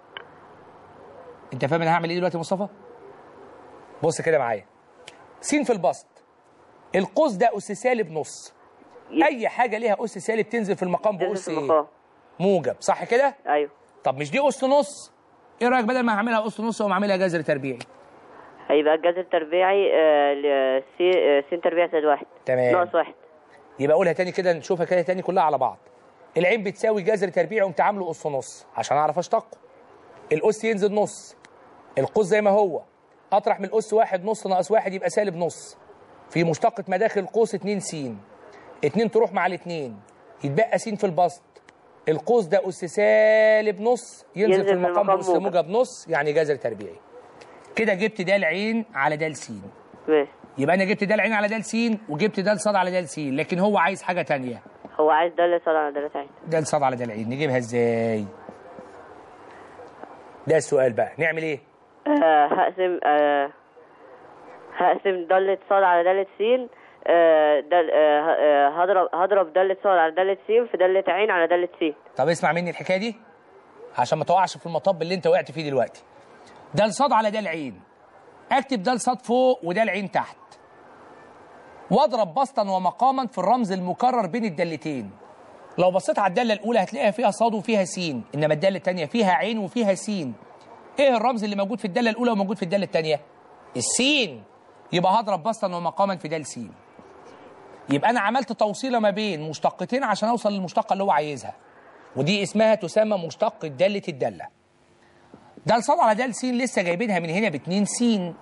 أنت فاهم أنا هعمل إيه دلوقتي يا مصطفى؟ بص كده معايا س في البسط القوس ده أس سالب نص ي- أي حاجة ليها أس سالب تنزل في المقام تنزل بأس في إيه؟ المقام موجب صح كده؟ أيوه طب مش دي أس نص ايه رايك بدل ما هعملها أس نص اقوم عاملها جذر تربيعي هيبقى الجذر التربيعي آه، ل- س آه، س تربيع زائد واحد تمام. ناقص واحد يبقى اقولها تاني كده نشوفها كده تاني كلها على بعض العين بتساوي جذر تربيعي قمت عامله أس نص عشان اعرف اشتقه الأس ينزل نص القوس زي ما هو اطرح من الأس واحد نص ناقص واحد يبقى سالب نص في مشتقة مداخل القوس 2 س 2 تروح مع الاثنين يتبقى س في البسط القوس ده أس سالب نص ينزل, ينزل في في المقام المقام بأس موجب. موجب نص يعني جذر تربيعي كده جبت ده العين على ده س ماشي يبقى انا جبت ده العين على ده س وجبت ده صاد على ده س لكن هو عايز حاجه تانية هو عايز دالة صاد على دالة عين ده صاد على ده العين نجيبها ازاي ده السؤال بقى نعمل ايه آه، هقسم آه، هقسم دالة صاد على دالة سين آه، دل... آه، ه- آه، هضرب هضرب دالة صاد على دالة سين في دالة عين على دالة سين طب اسمع مني الحكايه دي عشان ما تقعش في المطب اللي انت وقعت فيه دلوقتي ده الصاد على ده العين اكتب ده الصاد فوق وده العين تحت واضرب بسطا ومقاما في الرمز المكرر بين الدالتين لو بصيت على الداله الاولى هتلاقيها فيها صاد وفيها سين انما الداله الثانيه فيها عين وفيها سين ايه الرمز اللي موجود في الداله الاولى وموجود في الداله الثانيه السين يبقى هضرب بسطا ومقاما في دال سين يبقى انا عملت توصيله ما بين مشتقتين عشان اوصل للمشتقه اللي هو عايزها ودي اسمها تسمى مشتق دالة الدالة دال صاد على دال سين لسه جايبينها من هنا باتنين سين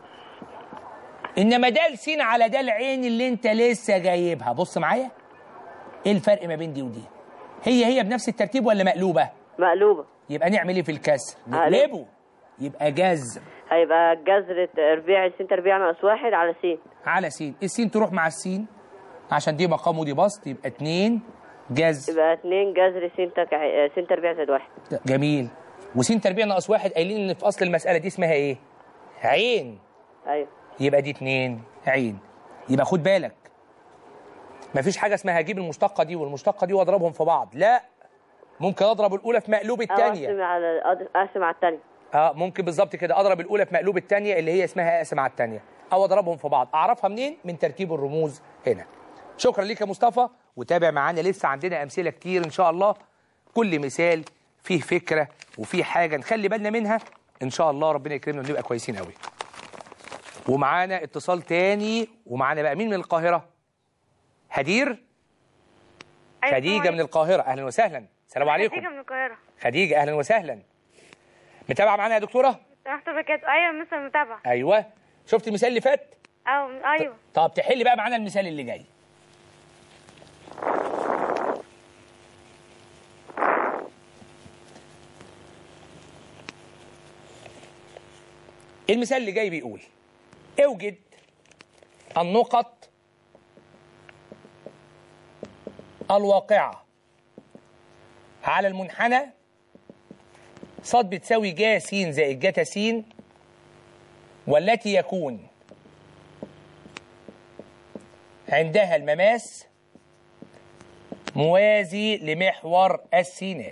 انما دال سين على دال عين اللي انت لسه جايبها بص معايا ايه الفرق ما بين دي ودي هي هي بنفس الترتيب ولا مقلوبة مقلوبة يبقى نعمل ايه في الكسر نقلبه يبقى جذر هيبقى جذر تربيع سين تربيع ناقص واحد على سين على سين السين تروح مع السين عشان دي مقام ودي بسط يبقى اتنين جذر يبقى اتنين جذر سين تك... آه، سين تربيع زائد واحد جميل وسين تربيع ناقص واحد قايلين ان في اصل المساله دي اسمها ايه؟ عين ايوه يبقى دي اتنين عين يبقى خد بالك مفيش حاجه اسمها هجيب المشتقه دي والمشتقه دي واضربهم في بعض لا ممكن اضرب الاولى في مقلوب أو الثانيه اقسم على أض- اقسم على التانية اه ممكن بالظبط كده اضرب الاولى في مقلوب الثانيه اللي هي اسمها اقسم على الثانيه او اضربهم في بعض اعرفها منين من ترتيب الرموز هنا شكرا ليك يا مصطفى وتابع معانا لسه عندنا امثله كتير ان شاء الله كل مثال فيه فكره وفيه حاجه نخلي بالنا منها ان شاء الله ربنا يكرمنا ونبقى كويسين قوي ومعانا اتصال تاني ومعانا بقى مين من القاهره هدير خديجه من القاهره اهلا وسهلا السلام عليكم خديجة من القاهرة خديجه اهلا وسهلا متابعه معانا يا دكتوره رحت بكات أيوة مثلا متابعة ايوه شفت المثال اللي فات أو أيوة طب تحل بقى معانا المثال اللي جاي المثال اللي جاي بيقول اوجد النقط الواقعة على المنحنى صاد بتساوي جا س زائد جتا س والتي يكون عندها المماس موازي لمحور السينات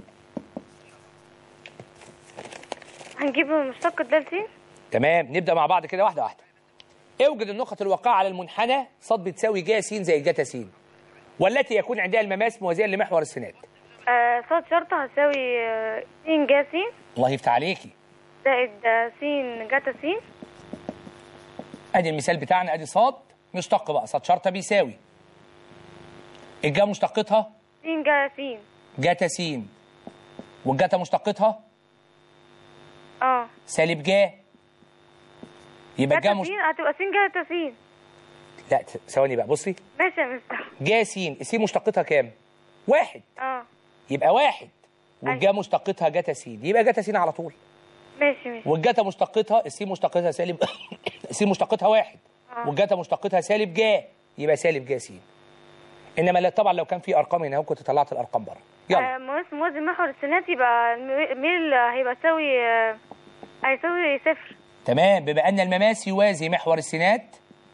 هنجيب مشتق دالتين تمام نبدا مع بعض كده واحده واحده اوجد النقط الواقعه على المنحنى صاد بتساوي جا س زائد جتا س والتي يكون عندها المماس موازيا لمحور السينات آه صاد شرطة هتساوي آه، س جا س الله يفتح عليكي زائد آه، س جاتا س ادي المثال بتاعنا ادي صاد مشتق بقى صاد شرطه بيساوي الجا مشتقتها س جا س جتا س والجتا مشتقتها اه سالب جا يبقى الجا جاتا مش... س هتبقى س جاتا س لا ت- ثواني بقى بصي ماشي يا مستر جا س الس مشتقتها كام؟ واحد اه يبقى واحد والجا مشتقتها جتا س يبقى جتا س على طول ماشي ماشي والجتا مشتقتها الس مشتقتها سالب الس مشتقتها واحد آه. والجتا مشتقتها سالب جا يبقى سالب جا س انما لا طبعا لو كان في ارقام هنا كنت طلعت الارقام بره يلا آه موازي موازي محور السينات يبقى الميل هيبقى يساوي آه، هيساوي صفر تمام بما ان المماس يوازي محور السينات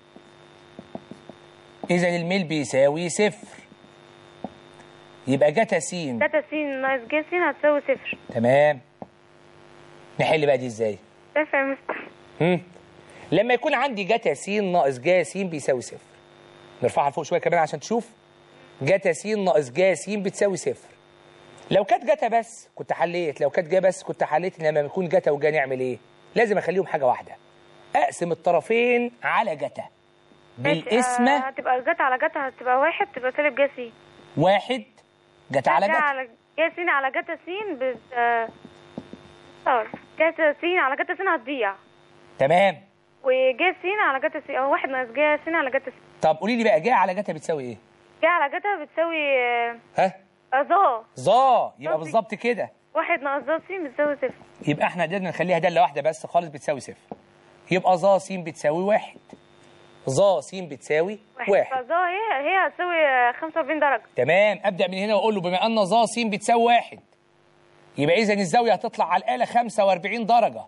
اذا الميل بيساوي صفر يبقى جتا س جاتا س ناقص جا س هتساوي صفر تمام نحل بقى دي ازاي صفر يا مستر هم؟ لما يكون عندي جتا س ناقص جا س بيساوي صفر نرفعها لفوق شويه كمان عشان تشوف جتا س ناقص جا س بتساوي صفر لو كانت جتا بس كنت حليت لو كانت جا بس كنت حليت لما يكون جتا وجا نعمل ايه لازم اخليهم حاجه واحده اقسم الطرفين على جتا ماشي، آه، بالقسمه هتبقى جاتا على جاتا هتبقى واحد تبقى سالب جا س واحد جتا على جا جتا على جا س على جاتا س بت آه، صار جاتا س على جاتا س هتضيع تمام وجا س على جاتا س او واحد ناقص جا س على جاتا س طب قولي لي بقى جا على جتا بتساوي ايه جا على جاتا بتساوي آه، ها آه، ظا ظا يبقى بالظبط كده واحد ناقص ظا س بتساوي صفر يبقى احنا قدرنا نخليها داله واحده بس خالص بتساوي صفر يبقى ظا س بتساوي واحد ظا س بتساوي واحد فظا هي هي هتساوي آه، 45 درجة تمام ابدا من هنا واقول له بما ان ظا س بتساوي واحد يبقى اذا الزاويه هتطلع على الاله 45 درجه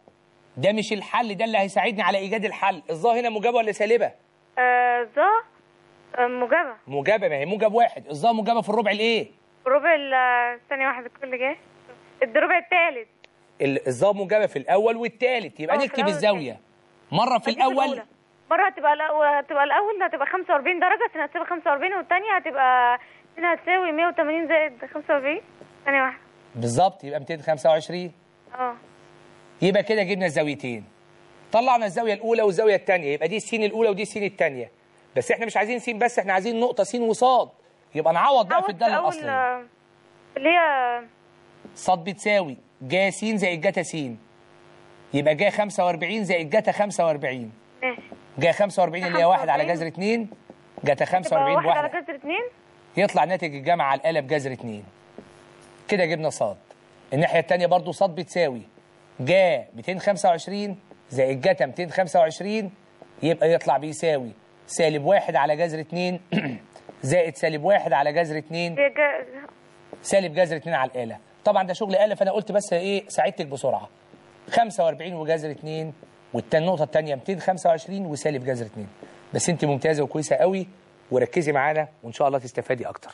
ده مش الحل ده اللي هيساعدني على ايجاد الحل الظا هنا موجبه ولا سالبه آه ظا آه، موجبة موجبه ما هي موجب واحد الظا موجبه في الربع الايه ربع ال- ثانية واحدة كل جاي الربع الثالث ال- الظا موجبه في الاول والثالث يبقى آه، في نكتب الأول الزاويه مره في الاول مرة هتبقى الأول هتبقى الأول هتبقى 45 درجة عشان هتساوي 45 والتانية هتبقى هنا هتساوي 180 زائد 45 ثانية واحدة بالظبط يبقى 225 اه يبقى كده جبنا الزاويتين طلعنا الزاويه الاولى والزاويه الثانيه يبقى دي السين الاولى ودي السين الثانيه بس احنا مش عايزين سين بس احنا عايزين نقطه سين وصاد يبقى نعوض بقى في عوض الداله أول الاصليه آه، اللي هي صاد بتساوي جا س زائد جتا س يبقى جا 45 زائد جتا 45 ماشي جا 45 اللي هي 1 على 45. جذر 2 جتا تبقى 45 واحد على بواحد جذر اتنين يطلع ناتج الجمع على الآلة بجذر 2 كده جبنا صاد الناحية التانية برضو صاد بتساوي جا 225 زائد جتا 225 يبقى يطلع بيساوي سالب 1 على جذر 2 زائد سالب 1 على جذر 2 هي جا- سالب جذر 2 على الآلة طبعا ده شغل آلة فأنا قلت بس إيه ساعدتك بسرعة 45 وجذر 2 والنقطة الثانية 225 وسالب جذر 2 بس أنت ممتازة وكويسة قوي وركزي معانا وإن شاء الله تستفادي أكتر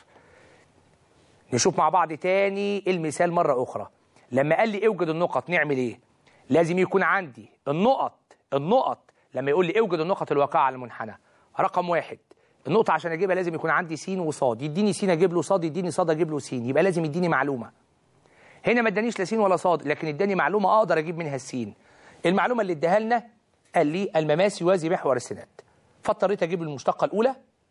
نشوف مع بعض تاني المثال مرة أخرى لما قال لي اوجد النقط نعمل إيه لازم يكون عندي النقط النقط لما يقول لي اوجد النقط الواقعة على المنحنى رقم واحد النقطة عشان أجيبها لازم يكون عندي س وصاد يديني س أجيب له صاد يديني صاد أجيب له س يبقى لازم يديني معلومة هنا ما ادانيش لا س ولا صاد لكن اداني معلومة أقدر أجيب منها السين المعلومة اللي اداها لنا قال لي المماس يوازي محور السنات فاضطريت أجيب المشتقة الأولى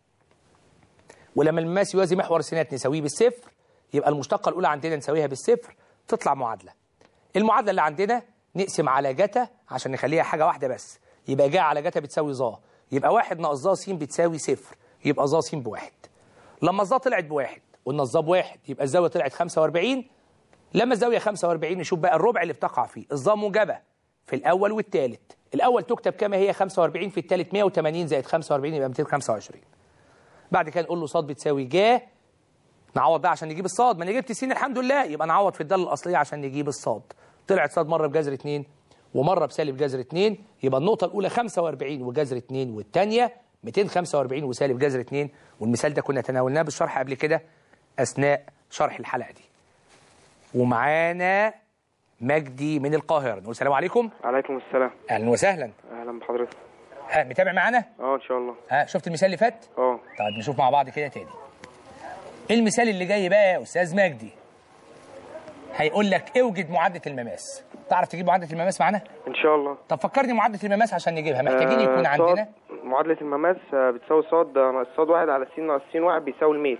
ولما المماس يوازي محور السنات نساويه بالصفر يبقى المشتقة الأولى عندنا نساويها بالصفر تطلع معادلة المعادلة اللي عندنا نقسم على جتا عشان نخليها حاجة واحدة بس يبقى جا على جتا بتساوي ظا يبقى واحد ناقص ظا س بتساوي صفر يبقى ظا س بواحد لما الظا طلعت بواحد قلنا الظا بواحد يبقى الزاوية طلعت 45 لما الزاوية 45 نشوف بقى الربع اللي بتقع فيه الظا موجبة في الأول والثالث الأول تكتب كما هي 45 في الثالث 180 زائد 45 يبقى 225 بعد كده نقول له صاد بتساوي جا نعوض بقى عشان نجيب الصاد ما انا جبت السين الحمد لله يبقى نعوض في الداله الاصليه عشان نجيب الصاد طلعت صاد مره بجذر 2 ومره بسالب جذر 2 يبقى النقطه الاولى 45 وجذر 2 والثانيه 245 وسالب جذر 2 والمثال ده كنا تناولناه بالشرح قبل كده اثناء شرح الحلقه دي ومعانا مجدي من القاهره نقول السلام عليكم عليكم السلام اهلا وسهلا اهلا بحضرتك ها متابع معانا اه ان شاء الله ها شفت المثال اللي فات اه طيب نشوف مع بعض كده تاني المثال اللي جاي بقى يا استاذ مجدي هيقول لك اوجد معادله المماس تعرف تجيب معادله المماس معانا ان شاء الله طب فكرني معادله المماس عشان نجيبها محتاجين يكون آه، عندنا صاد- معادلة المماس آه، بتساوي صاد آه، ناقص صاد واحد على س ناقص س واحد بيساوي الميل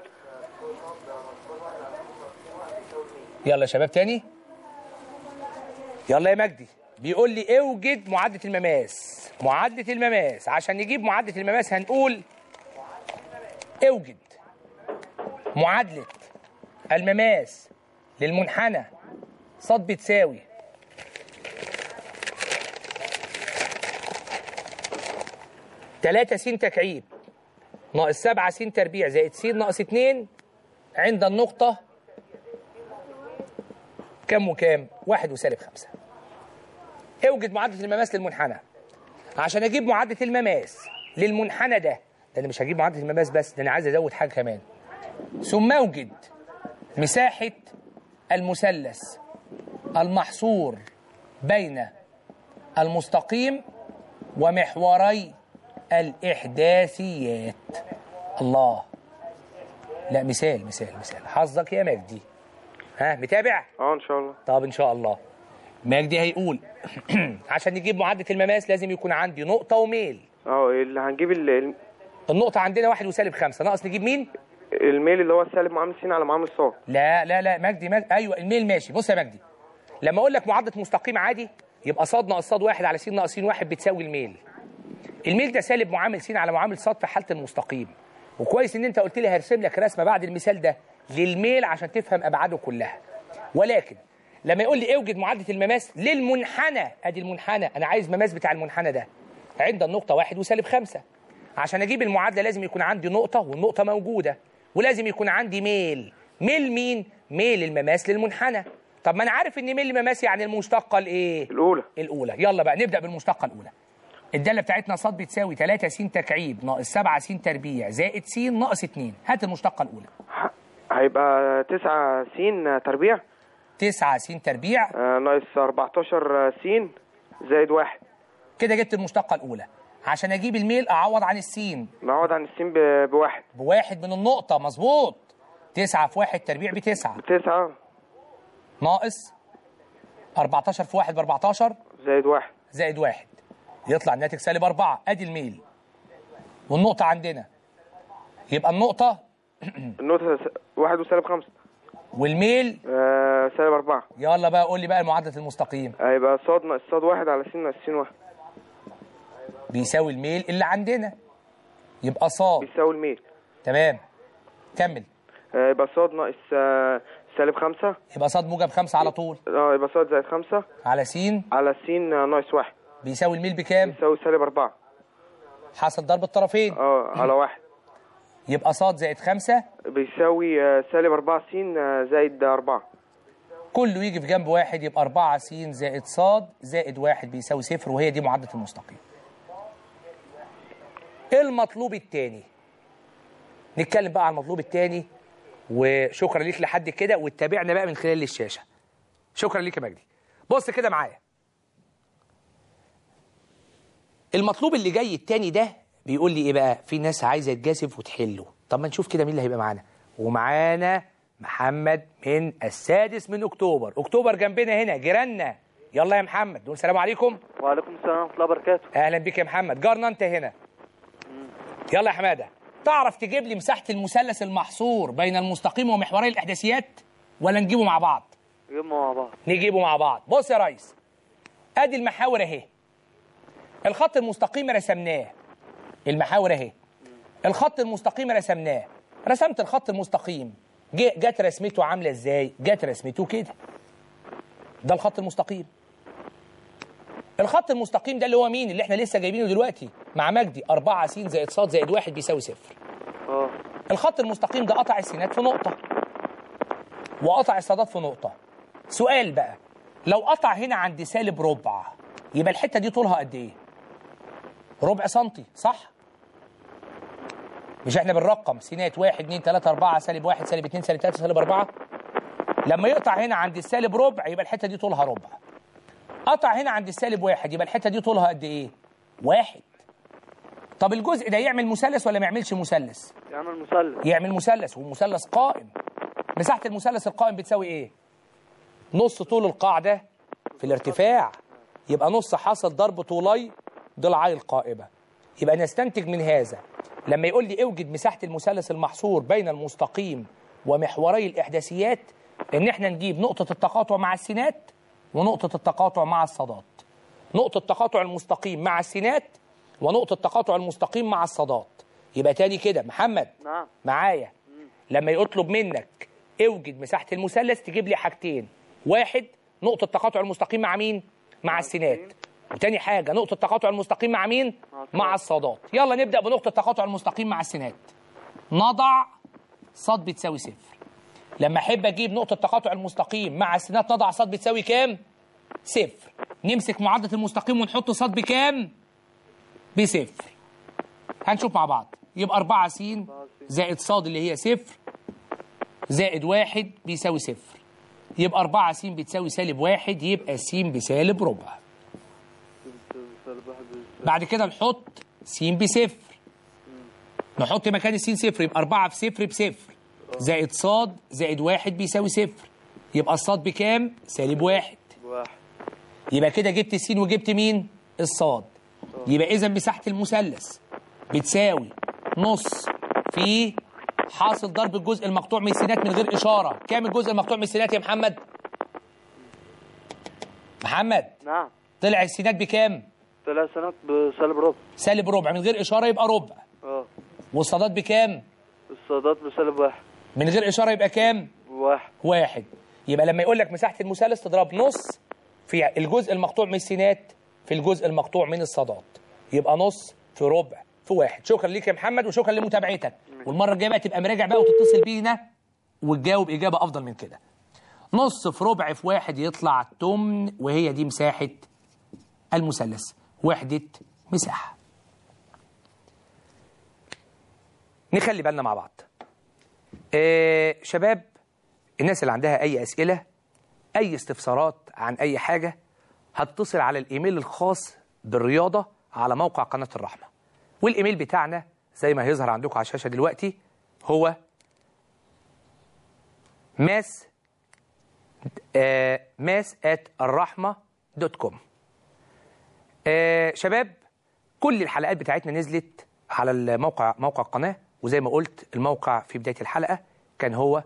يلا يا شباب تاني يلا يا مجدي بيقول لي اوجد معادله المماس معادله المماس عشان نجيب معادله المماس هنقول اوجد معادله المماس للمنحنى صاد بتساوي تلاتة س تكعيب ناقص سبعة س تربيع زائد س ناقص اتنين عند النقطة كم وكام؟ واحد وسالب خمسة اوجد معادلة المماس للمنحنى عشان اجيب معادلة المماس للمنحنى ده ده انا مش هجيب معادلة المماس بس ده انا عايز ازود حاجة كمان ثم اوجد مساحة المثلث المحصور بين المستقيم ومحوري الإحداثيات الله لا مثال مثال مثال حظك يا مجدي ها متابع اه ان شاء الله طب ان شاء الله مجدي هيقول عشان نجيب معادله المماس لازم يكون عندي نقطه وميل اه اللي هنجيب ال- ال- النقطه عندنا واحد وسالب خمسة ناقص نجيب مين الميل اللي هو السالب معامل س على معامل صاد لا لا لا مجدي, مجدي ايوه الميل ماشي بص يا مجدي لما اقول لك معادله مستقيم عادي يبقى صاد ناقص صاد واحد على س ناقص س واحد بتساوي الميل الميل ده سالب معامل س على معامل صاد في حاله المستقيم وكويس ان انت قلت لي هرسم لك رسمه بعد المثال ده للميل عشان تفهم ابعاده كلها ولكن لما يقول لي اوجد معادله المماس للمنحنى ادي المنحنى انا عايز مماس بتاع المنحنى ده عند النقطه واحد وسالب خمسة عشان اجيب المعادله لازم يكون عندي نقطه والنقطه موجوده ولازم يكون عندي ميل ميل مين ميل المماس للمنحنى طب ما انا عارف ان ميل مماسي يعني المشتقه الايه الاولى الاولى يلا بقى نبدا بالمشتقه الاولى الداله بتاعتنا ص بتساوي 3 س تكعيب ناقص 7 س تربيع زائد س ناقص 2 هات المشتقه الاولى هيبقى 9 س تربيع 9 س تربيع آه، ناقص 14 س زائد واحد كده جبت المشتقه الاولى عشان اجيب الميل اعوض عن السين نعوض عن السين ب- بواحد بواحد من النقطه مظبوط 9 في 1 تربيع بتسعة تسعة ناقص 14 في 1 ب 14 زائد واحد زائد واحد يطلع الناتج سالب أربعة أدي الميل والنقطة عندنا يبقى النقطة النقطة س- واحد وسالب خمسة والميل آه، سالب أربعة يلا بقى قول لي بقى المعادلة المستقيم هيبقى صاد ناقص صاد واحد على س ناقص س واحد بيساوي الميل اللي عندنا يبقى صاد بيساوي الميل تمام كمل آه، يبقى صاد ناقص آه، سالب خمسة يبقى صاد موجب خمسة على طول اه يبقى صاد زائد خمسة على س على س ناقص واحد بيساوي الميل بكام بيساوي سالب أربعة حاصل ضرب الطرفين اه على واحد يبقى صاد زائد خمسة بيساوي آه، سالب أربعة س آه، زائد أربعة كله يجي في جنب واحد يبقى 4 س زائد صاد زائد واحد بيساوي صفر وهي دي معادلة المستقيم المطلوب الثاني نتكلم بقى عن المطلوب الثاني وشكرا ليك لحد كده واتابعنا بقى من خلال الشاشة شكرا ليك يا مجدي بص كده معايا المطلوب اللي جاي التاني ده بيقول لي ايه بقى في ناس عايزه تجازف وتحله طب ما نشوف كده مين اللي هيبقى معانا ومعانا محمد من السادس من اكتوبر اكتوبر جنبنا هنا جيراننا يلا يا محمد نقول السلام عليكم وعليكم السلام ورحمة الله وبركاته اهلا بك يا محمد جارنا انت هنا يلا يا حماده تعرف تجيب لي مساحه المثلث المحصور بين المستقيم ومحوري الاحداثيات ولا نجيبه مع بعض جيبوا مع بعض نجيبه مع بعض بص يا ريس ادي المحاور اهي الخط المستقيم رسمناه المحاور اهي الخط المستقيم رسمناه رسمت الخط المستقيم جه- جت رسمته عامله ازاي جت رسمته كده ده الخط المستقيم الخط المستقيم ده اللي هو مين اللي احنا لسه جايبينه دلوقتي مع مجدي 4 س زائد ص زائد 1 بيساوي صفر اه الخط المستقيم ده قطع السينات في نقطة وقطع الصادات في نقطة سؤال بقى لو قطع هنا عند سالب ربع يبقى الحتة دي طولها قد ايه ربع سنتي صح مش احنا بنرقم سينات 1 2 3 4 سالب 1 سالب 2 سالب 3 سالب 4 لما يقطع هنا عند السالب ربع يبقى الحتة دي طولها ربع قطع هنا عند السالب واحد يبقى الحتة دي طولها قد ايه واحد طب الجزء ده يعمل مثلث ولا ما يعملش مثلث يعمل مثلث يعمل مثلث ومثلث قائم مساحة المثلث القائم بتساوي ايه نص طول القاعدة في الارتفاع يبقى نص حاصل ضرب طولي ضلعي القائمة يبقى نستنتج من هذا لما يقول لي اوجد مساحة المثلث المحصور بين المستقيم ومحوري الإحداثيات إن إحنا نجيب نقطة التقاطع مع السينات ونقطة التقاطع مع الصادات نقطة تقاطع المستقيم مع السينات ونقطة تقاطع المستقيم مع الصادات يبقى تاني كده محمد نعم معايا لما يطلب منك اوجد مساحة المثلث تجيب لي حاجتين واحد نقطة تقاطع المستقيم مع مين؟ مع السينات وتاني حاجة نقطة تقاطع المستقيم مع مين؟ مع الصادات يلا نبدأ بنقطة تقاطع المستقيم مع السينات نضع صاد بتساوي صفر لما احب اجيب نقطة تقاطع المستقيم مع السينات نضع صاد بتساوي كام؟ صفر نمسك معادلة المستقيم ونحط صاد بكام؟ بصفر هنشوف مع بعض يبقى 4 س زائد ص اللي هي صفر زائد واحد بيساوي صفر يبقى 4 س بتساوي سالب واحد يبقى س بسالب ربع بعد كده نحط س بصفر نحط مكان الس صفر يبقى 4 في صفر بصفر زائد ص زائد واحد بيساوي صفر يبقى الصاد بكام؟ سالب واحد واحد يبقى كده جبت السين وجبت مين؟ الصاد يبقى إذا مساحة المثلث بتساوي نص في حاصل ضرب الجزء المقطوع من السينات من غير إشارة كام الجزء المقطوع من السينات يا محمد؟ محمد نعم طلع السينات بكام؟ طلع سنة بسالب ربع سالب ربع من غير إشارة يبقى ربع اه والصادات بكام؟ الصادات بسالب واحد من غير إشارة يبقى كام؟ واحد واحد يبقى لما يقول لك مساحة المثلث تضرب نص في الجزء المقطوع من السينات في الجزء المقطوع من الصادات يبقى نص في ربع في واحد شكرا ليك يا محمد وشكرا لمتابعتك والمرة الجاية بقى تبقى مراجع بقى وتتصل بينا وتجاوب إجابة أفضل من كده نص في ربع في واحد يطلع تمن وهي دي مساحة المثلث وحدة مساحة نخلي بالنا مع بعض آه شباب الناس اللي عندها أي أسئلة أي استفسارات عن أي حاجة هتصل على الإيميل الخاص بالرياضة على موقع قناة الرحمة والإيميل بتاعنا زي ما هيظهر عندكم على الشاشة دلوقتي هو ماس آه ماس at الرحمة دوت كوم آه شباب كل الحلقات بتاعتنا نزلت على الموقع موقع القناة وزي ما قلت الموقع في بداية الحلقة كان هو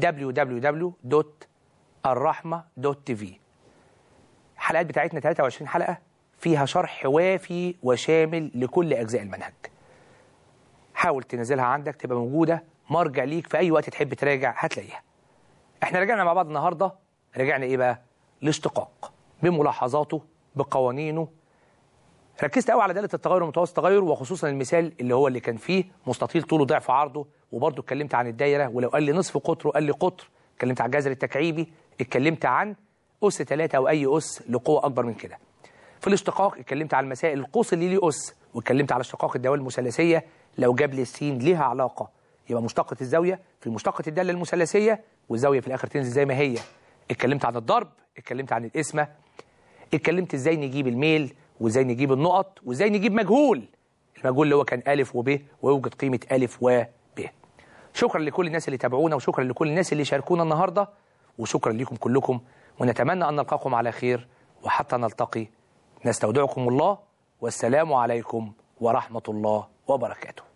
www.الرحمة.tv الحلقات بتاعتنا 23 حلقة فيها شرح وافي وشامل لكل أجزاء المنهج حاول تنزلها عندك تبقى موجودة مرجع ليك في أي وقت تحب تراجع هتلاقيها احنا رجعنا مع بعض النهاردة رجعنا ايه بقى الاشتقاق بملاحظاته بقوانينه ركزت قوي على داله التغير ومتوسط التغير وخصوصا المثال اللي هو اللي كان فيه مستطيل طوله ضعف عرضه وبرضه اتكلمت عن الدايره ولو قال لي نصف قطره قال لي قطر اتكلمت عن الجذر التكعيبي اتكلمت عن اس 3 او اي اس لقوه اكبر من كده في الاشتقاق اتكلمت على المسائل القوس اللي ليه اس واتكلمت على اشتقاق الدوال المثلثيه لو جاب لي السين ليها علاقه يبقى مشتقه الزاويه في مشتقه الداله المثلثيه والزاويه في الاخر تنزل زي ما هي اتكلمت عن الضرب اتكلمت عن القسمه اتكلمت ازاي نجيب الميل وازاي نجيب النقط وازاي نجيب مجهول المجهول اللي هو كان ألف وب ويوجد قيمة ألف وب شكرا لكل الناس اللي تابعونا وشكرا لكل الناس اللي شاركونا النهاردة وشكرا لكم كلكم ونتمنى أن نلقاكم على خير وحتى نلتقي نستودعكم الله والسلام عليكم ورحمة الله وبركاته